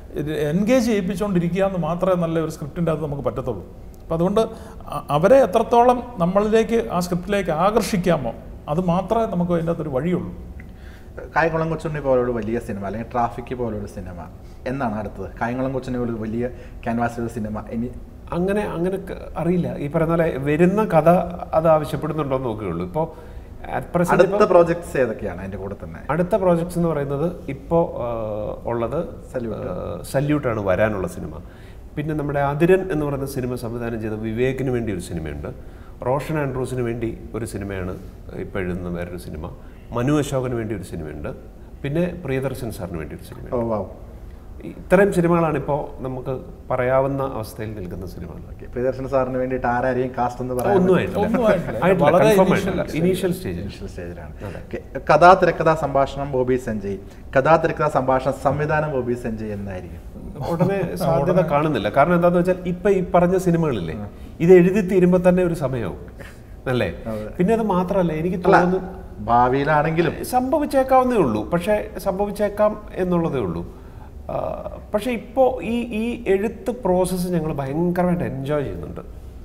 C: എൻഗേജ് ചെയ്യിപ്പിച്ചുകൊണ്ടിരിക്കുക എന്ന് മാത്രമേ നല്ല ഒരു സ്ക്രിപ്റ്റിൻ്റെ അത് നമുക്ക് പറ്റത്തുള്ളൂ അപ്പം അതുകൊണ്ട് അ- അവരെ എത്രത്തോളം നമ്മളിലേക്ക് ആ സ്ക്രിപ്റ്റിലേക്ക് ആകർഷിക്കാമോ അത് മാത്രമേ നമുക്ക് അതിൻ്റെ അകത്തൊരു വഴിയുള്ളൂ
A: കായംകുളം കൊച്ചുണ്ണി പോലൊരു വലിയ സിനിമ അല്ലെങ്കിൽ ട്രാഫിക് പോലൊരു സിനിമ എന്നാണ് അടുത്തത് കായംകുളം കൊച്ചുണ്ണി പോലെ ഒരു വലിയ ക്യാൻവാസിലൊരു സിനിമ ഇനി
B: അങ്ങനെ അങ്ങനെ ക- അറിയില്ല ഈ പറയുന്ന പോലെ വരുന്ന കഥ അത് ആവശ്യപ്പെടുന്നുണ്ടോ എന്ന് നോക്കുകയുള്ളൂ ഇപ്പോൾ at present ഇപ്പൊ
A: അടുത്ത പ്രോജക്ട്സ് ഏതൊക്കെയാണ് അതിന്റെ കൂടെ തന്നെ
B: അടുത്ത പ്രോജക്ട്സ് എന്ന് പറയുന്നത് ഇപ്പോൾ ഉള്ളത്
A: Salute.
B: സല്യൂട്ടാണ് വരാനുള്ള സിനിമ പിന്നെ നമ്മുടെ അതിരൻ എന്ന് പറയുന്ന സിനിമ സംവിധാനം ചെയ്ത വിവേകിന് വേണ്ടി ഒരു സിനിമയുണ്ട് റോഷൻ ആൻഡ്രൂസിന് വേണ്ടി ഒരു സിനിമയാണ് ഇപ്പോൾ എഴുതുന്ന വേറൊരു സിനിമ മനു അശോകന് വേണ്ടി ഒരു സിനിമയുണ്ട് പിന്നെ പ്രിയദർശൻ സാറിന് വേണ്ടി ഒരു സിനിമയുണ്ട്
A: ഓ വാവ്
B: ഇത്രയും സിനിമകളാണ് ഇപ്പോൾ നമുക്ക് പറയാവുന്ന അവസ്ഥയിൽ നിൽക്കുന്ന സിനിമകൾ
A: ഓക്കെ പ്രിയദർശൻ സാറിന് വേണ്ടിയിട്ട് ആരാരെയും കാസ്റ്റ് എന്ന്
B: ഒന്നും
A: പറയാൻ
C: ഒന്നും ആയിട്ടില്ല.
B: ആയിട്ടില്ല
C: വളരെ
B: കൺഫേം
C: initial
B: ആയിട്ടില്ല ഇനീഷ്യൽ സ്റ്റേജിൽ
A: ഇനിഷ്യൽ സ്റ്റേജിലാണ് ഓക്കെ കഥാ തിരക്കഥാ സംഭാഷണം ബോബി സഞ്ജയ് കഥാ തിരക്കഥാ സംഭാഷണം സംവിധാനം ബോബി സഞ്ജയ് എന്നായിരിക്കും
B: ഉടനെ സാധ്യത കാണുന്നില്ല കാരണം എന്താന്ന് വെച്ചാൽ ഇപ്പൊ ഈ പറഞ്ഞ സിനിമകളില്ലേ ഇത് എഴുതി തീരുമ്പോ തന്നെ ഒരു സമയമാവും അല്ലേ പിന്നെ അത് മാത്രമല്ല എനിക്ക്
A: അല്ല
B: തോന്നുന്നു
A: ഭാവിയിലാണെങ്കിലും
B: സംഭവിച്ചേക്കാവുന്നേ ഉള്ളൂ പക്ഷേ സംഭവിച്ചേക്കാം എന്നുള്ളതേ ഉള്ളൂ ആ, പക്ഷേ ഇപ്പോൾ ഈ ഈ എഴുത്ത് പ്രോസസ്സ് ഞങ്ങൾ ഭയങ്കരമായിട്ട് എൻജോയ് ചെയ്യുന്നുണ്ട്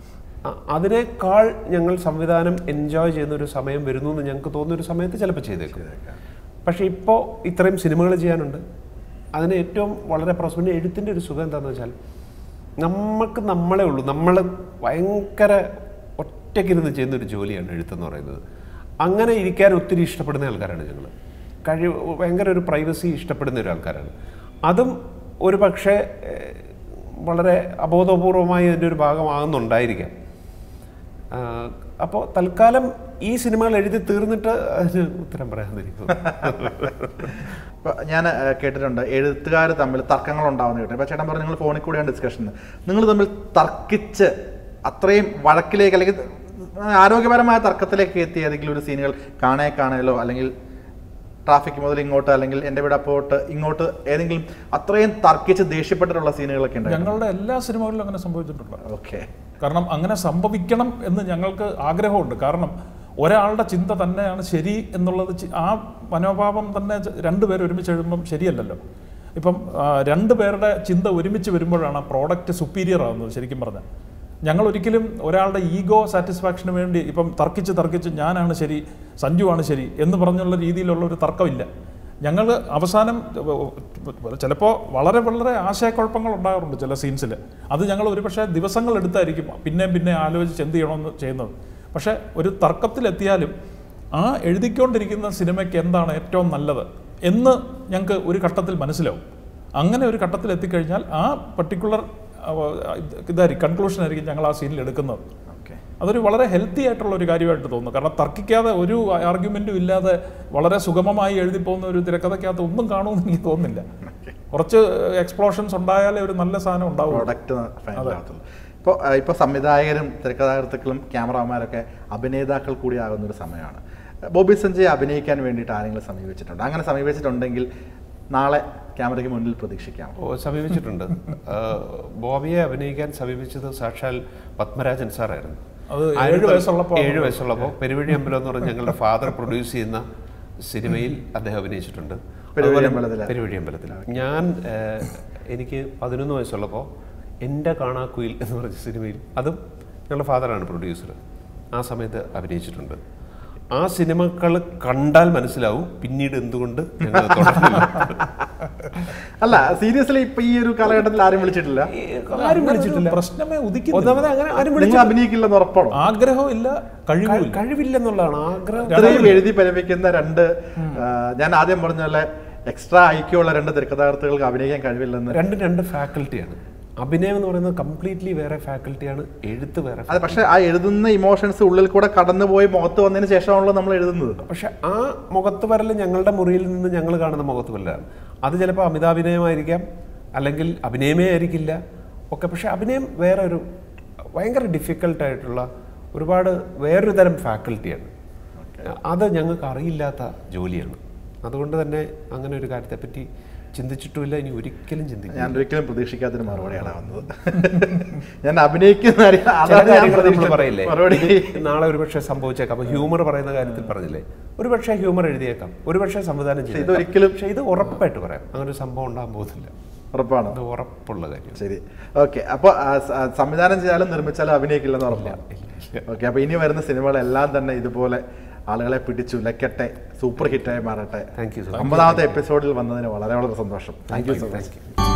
B: ആ, അതിനേക്കാൾ ഞങ്ങൾ സംവിധാനം എൻജോയ് ചെയ്യുന്ന ഒരു സമയം വരുന്നു എന്ന് ഞങ്ങൾക്ക് തോന്നുന്ന ഒരു സമയത്ത് ചിലപ്പോൾ ചെയ്തേക്കും പക്ഷേ ഇപ്പോൾ ഇത്രയും സിനിമകൾ ചെയ്യാനുണ്ട് അതിന് ഏറ്റവും വളരെ പ്രോസ് പിന്നെ എഴുത്തിൻ്റെ ഒരു സുഖം എന്താണെന്ന് വെച്ചാൽ നമുക്ക് നമ്മളെ ഉള്ളൂ നമ്മൾ ഭയങ്കര ഒറ്റയ്ക്കിരുന്ന് ചെയ്യുന്ന ഒരു ജോലിയാണ് എഴുത്തെന്ന് പറയുന്നത് അങ്ങനെ ഇരിക്കാൻ ഒത്തിരി ഇഷ്ടപ്പെടുന്ന ആൾക്കാരാണ് ഞങ്ങൾ കഴിവ് ഭയങ്കര ഒരു പ്രൈവസി ഇഷ്ടപ്പെടുന്ന ഒരു ആൾക്കാരാണ് അതും ഒരു പക്ഷേ ഏഹ്, വളരെ അബോധപൂർവമായി അതിൻ്റെ ഒരു ഭാഗമാകുന്നുണ്ടായിരിക്കാം അപ്പോൾ തൽക്കാലം ഈ സിനിമകൾ എഴുതി തീർന്നിട്ട് അതിന് ഉത്തരം പറയാതിരിക്കും
A: ഇപ്പൊ ഞാൻ ഏഹ്, കേട്ടിട്ടുണ്ട് എഴുത്തുകാർ തമ്മിൽ തർക്കങ്ങൾ ഉണ്ടാവുന്ന കേട്ടു ഇപ്പൊ ചേട്ടൻ പറഞ്ഞു നിങ്ങൾ ഫോണിൽ കൂടെയാണ് ഡിസ്കഷൻ നിങ്ങൾ തമ്മിൽ തർക്കിച്ച് അത്രയും വഴക്കിലേക്ക് അല്ലെങ്കിൽ ആരോഗ്യപരമായ തർക്കത്തിലേക്ക് എത്തിയ ഏതെങ്കിലും ഒരു സീനുകൾ കാണേ കാണലോ അല്ലെങ്കിൽ ട്രാഫിക് മുതൽ ഇങ്ങോട്ട് അല്ലെങ്കിൽ എൻ്റെ വീട് അപ്പോട്ട് ഇങ്ങോട്ട് ഏതെങ്കിലും അത്രയും തർക്കിച്ച് ദേഷ്യപ്പെട്ടിട്ടുള്ള സീനുകളൊക്കെ ഉണ്ട്
C: ഞങ്ങളുടെ എല്ലാ സിനിമകളിലും അങ്ങനെ സംഭവിച്ചിട്ടുണ്ട്
A: ഓക്കെ
C: കാരണം അങ്ങനെ സംഭവിക്കണം എന്ന് ഞങ്ങൾക്ക് ആഗ്രഹമുണ്ട് കാരണം ഒരാളുടെ ചിന്ത തന്നെയാണ് ശരി എന്നുള്ളത് ചി- ആ മനോഭാവം തന്നെ ച- രണ്ടുപേർ ഒരുമിച്ച് എഴുതുമ്പം ശരിയല്ലല്ലോ ഇപ്പം ആ, രണ്ട് പേരുടെ ചിന്ത ഒരുമിച്ച് വരുമ്പോഴാണ് ആ പ്രോഡക്റ്റ് സുപ്പീരിയർ ആകുന്നത് ശരിക്കും പറഞ്ഞാൽ ഞങ്ങൾ ഒരിക്കലും ഒരാളുടെ ഈഗോ സാറ്റിസ്ഫാക്ഷന് വേണ്ടി ഇപ്പം തർക്കിച്ച് തർക്കിച്ച് ഞാനാണ് ശരി സഞ്ജുവാണ് ശരി എന്ന് പറഞ്ഞുള്ള രീതിയിലുള്ള ഒരു തർക്കമില്ല ഞങ്ങൾ അവസാനം ചിലപ്പോൾ വളരെ വളരെ ആശയക്കുഴപ്പങ്ങൾ ഉണ്ടാകാറുണ്ട് ചില സീൻസിൽ അത് ഞങ്ങൾ ഒരുപക്ഷെ ദിവസങ്ങൾ എടുത്തായിരിക്കും പിന്നെയും പിന്നെ ആലോചിച്ച് എന്ത് ചെയ്യണമെന്ന് ചെയ്യുന്നത് പക്ഷേ ഒരു തർക്കത്തിലെത്തിയാലും ആ എഴുതിക്കൊണ്ടിരിക്കുന്ന സിനിമയ്ക്ക് എന്താണ് ഏറ്റവും നല്ലത് എന്ന് ഞങ്ങൾക്ക് ഒരു ഘട്ടത്തിൽ മനസ്സിലാവും അങ്ങനെ ഒരു ഘട്ടത്തിൽ എത്തിക്കഴിഞ്ഞാൽ ആ പർട്ടിക്കുലർ ഇതായിരിക്കും കൺക്ലൂഷൻ ആയിരിക്കും ഞങ്ങൾ ആ സീനിൽ എടുക്കുന്നത്
A: ഓക്കെ
C: അതൊരു വളരെ ഹെൽത്തി ആയിട്ടുള്ള ഒരു കാര്യമായിട്ട് തോന്നുന്നു കാരണം തർക്കിക്കാതെ ഒരു ആർഗ്യുമെന്റും ഇല്ലാതെ വളരെ സുഗമമായി എഴുതി പോകുന്ന ഒരു തിരക്കഥയ്ക്കകത്ത് ഒന്നും കാണുമെന്ന് എനിക്ക് തോന്നുന്നില്ല കുറച്ച് എക്സ്പ്ലോഷൻസ് ഉണ്ടായാലേ ഒരു നല്ല സാധനം ഉണ്ടാവും
A: പ്രോഡക്റ്റ് ഫൈനലാകത്തുള്ളൂ ഇപ്പോൾ ഇപ്പോൾ സംവിധായകരും തിരക്കഥാകൃത്തുക്കളും ക്യാമറമാരൊക്കെ അഭിനേതാക്കൾ കൂടി ആകുന്ന ഒരു സമയമാണ് ബോബി സഞ്ജയ് അഭിനയിക്കാൻ വേണ്ടിയിട്ട് ആരെങ്കിലും സമീപിച്ചിട്ടുണ്ട് അങ്ങനെ സമീപിച്ചിട്ടുണ്ടെങ്കിൽ നാളെ ക്യാമറയ്ക്ക് മുന്നിൽ പ്രതീക്ഷിക്കാം
B: ഓ സമീപിച്ചിട്ടുണ്ട് ആ, ബോബിയെ അഭിനയിക്കാൻ സമീപിച്ചത് സാക്ഷാൽ പത്മരാജൻ സാറായിരുന്നു
C: അത് ഏഴ്
B: ആയിരത്തി-
C: വയസ്സുള്ളപ്പോൾ
B: ഏഴ് വയസ്സുള്ളപ്പോൾ പെരുവഴി അമ്പലം എന്ന് പറഞ്ഞ ഞങ്ങളുടെ ഫാദർ പ്രൊഡ്യൂസ് ചെയ്യുന്ന സിനിമയിൽ അദ്ദേഹം അഭിനയിച്ചിട്ടുണ്ട്
A: പെരുവഴി
B: അതുപോലെ
A: അമ്പലത്തിലാ?
B: പെരുവഴി അമ്പലത്തിൽ ഞാൻ ആ, എനിക്ക് പതിനൊന്ന് വയസ്സുള്ളപ്പോൾ എൻ്റെ കാണാക്കുയിൽ എന്ന് പറഞ്ഞ സിനിമയിൽ അതും ഞങ്ങളുടെ ഫാദറാണ് പ്രൊഡ്യൂസർ ആ സമയത്ത് അഭിനയിച്ചിട്ടുണ്ട് ആ സിനിമകൾ കണ്ടാൽ മനസ്സിലാവും പിന്നീട് എന്തുകൊണ്ട് ഞങ്ങൾ തുടർന്നില്ല
A: അല്ല സീരിയസ്ലി ഇപ്പൊ ഈ ഒരു കാലഘട്ടത്തിൽ ആരും വിളിച്ചിട്ടില്ല
B: ഈ ആരും വിളിച്ചിട്ടില്ല
C: പ്രശ്നമേ ഉദിക്കുന്നില്ല
B: ഒന്നാമത് അങ്ങനെ ആരും
A: നിങ്ങൾ
B: വിളിച്ചില്ല
A: അഭിനയിക്കില്ലെന്ന് ഉറപ്പാണോ
C: ആഗ്രഹവും ഇല്ല കഴിവും ഇല്ല
B: കഴിവില്ലെന്നുള്ളതാണ് ആഗ്രഹം
A: ഇത്രയും എഴുതി പരിമിക്കുന്ന രണ്ട് ആ, ഞാൻ ആദ്യം പറഞ്ഞ പോലെ എക്സ്ട്രാ ഐക്യമുള്ള രണ്ട് തിരക്കഥാകൃത്തുകൾക്ക് അഭിനയിക്കാൻ കഴിവില്ലെന്ന്
B: രണ്ടും രണ്ട് ഫാക്കൽറ്റിയാണ് അഭിനയം എന്ന് പറയുന്നത് കംപ്ലീറ്റ്ലി വേറെ ഫാക്കൽറ്റിയാണ് എഴുത്ത് വേറെ
A: അത് പക്ഷെ ആ എഴുതുന്ന ഇമോഷൻസ് ഉള്ളിൽ കൂടെ കടന്നുപോയി മുഖത്ത് വന്നതിന് ശേഷമാണല്ലോ നമ്മൾ എഴുതുന്നത്
B: പക്ഷെ ആ മുഖത്ത് വരൽ ഞങ്ങളുടെ മുറിയിൽ നിന്ന് ഞങ്ങൾ കാണുന്ന മുഖത്ത് വരലാണ് അത് ചിലപ്പോൾ അമിതാഭിനയമായിരിക്കാം അല്ലെങ്കിൽ അഭിനയമേ ആയിരിക്കില്ല ഒക്കെ പക്ഷെ അഭിനയം വേറെ ഒരു ഭയങ്കര ഡിഫിക്കൽട്ടായിട്ടുള്ള ഒരുപാട് വേറൊരു തരം ഫാക്കൽറ്റിയാണ് അത് ഞങ്ങൾക്ക് അറിയില്ലാത്ത ജോലിയാണ് അതുകൊണ്ട് തന്നെ അങ്ങനെ ഒരു കാര്യത്തെപ്പറ്റി ചിന്തിച്ചിട്ടുമില്ല ഇനി ഒരിക്കലും ചിന്തിക്കില്ല
A: ഞാൻ ഒരിക്കലും പ്രതീക്ഷിക്കാത്തൊരു മറുപടിയാണ് വന്നത് ഞാൻ അഭിനയിക്കുന്ന കാര്യം
B: ചില
A: അതാണ് ഞാൻ
B: കാര്യങ്ങൾ നമ്മൾ
A: പ്രതീക്ഷിച്ചത്.
B: പറയില്ലേ
A: മറുപടി
B: നാളെ ഒരുപക്ഷെ സംഭവിച്ചേക്കാം അപ്പൊ ഹ്യൂമർ പറയുന്ന കാര്യത്തിൽ പറഞ്ഞില്ലേ ഒരുപക്ഷെ ഹ്യൂമർ എഴുതിയേക്കാം ഒരുപക്ഷെ സംവിധാനം ചെയ്തേക്കാം
A: ഇതൊരിക്കലും-
B: പക്ഷെ ഇത് ഉറപ്പായിട്ട് പറയാം അങ്ങനെ ഒരു സംഭവം ഉണ്ടാകാൻ പോകുന്നില്ല
A: ഉറപ്പാണ്
B: അത് ഉറപ്പുള്ള കാര്യം
A: ശരി ഓക്കെ അപ്പോൾ സംവിധാനം ചെയ്താലും നിർമ്മിച്ചാലും അഭിനയിക്കില്ലെന്ന് ഉറപ്പാണ് ഓക്കെ അപ്പോൾ ഇനി വരുന്ന സിനിമകളെല്ലാം തന്നെ ഇതുപോലെ ആളുകളെ പിടിച്ചുലക്കട്ടെ സൂപ്പർ ഹിറ്റായി മാറട്ടെ
B: Thank you so much.
A: ഒമ്പതാമത്തെ എപ്പിസോഡിൽ വന്നതിന് വളരെ വളരെ സന്തോഷം thank you so much
B: thank U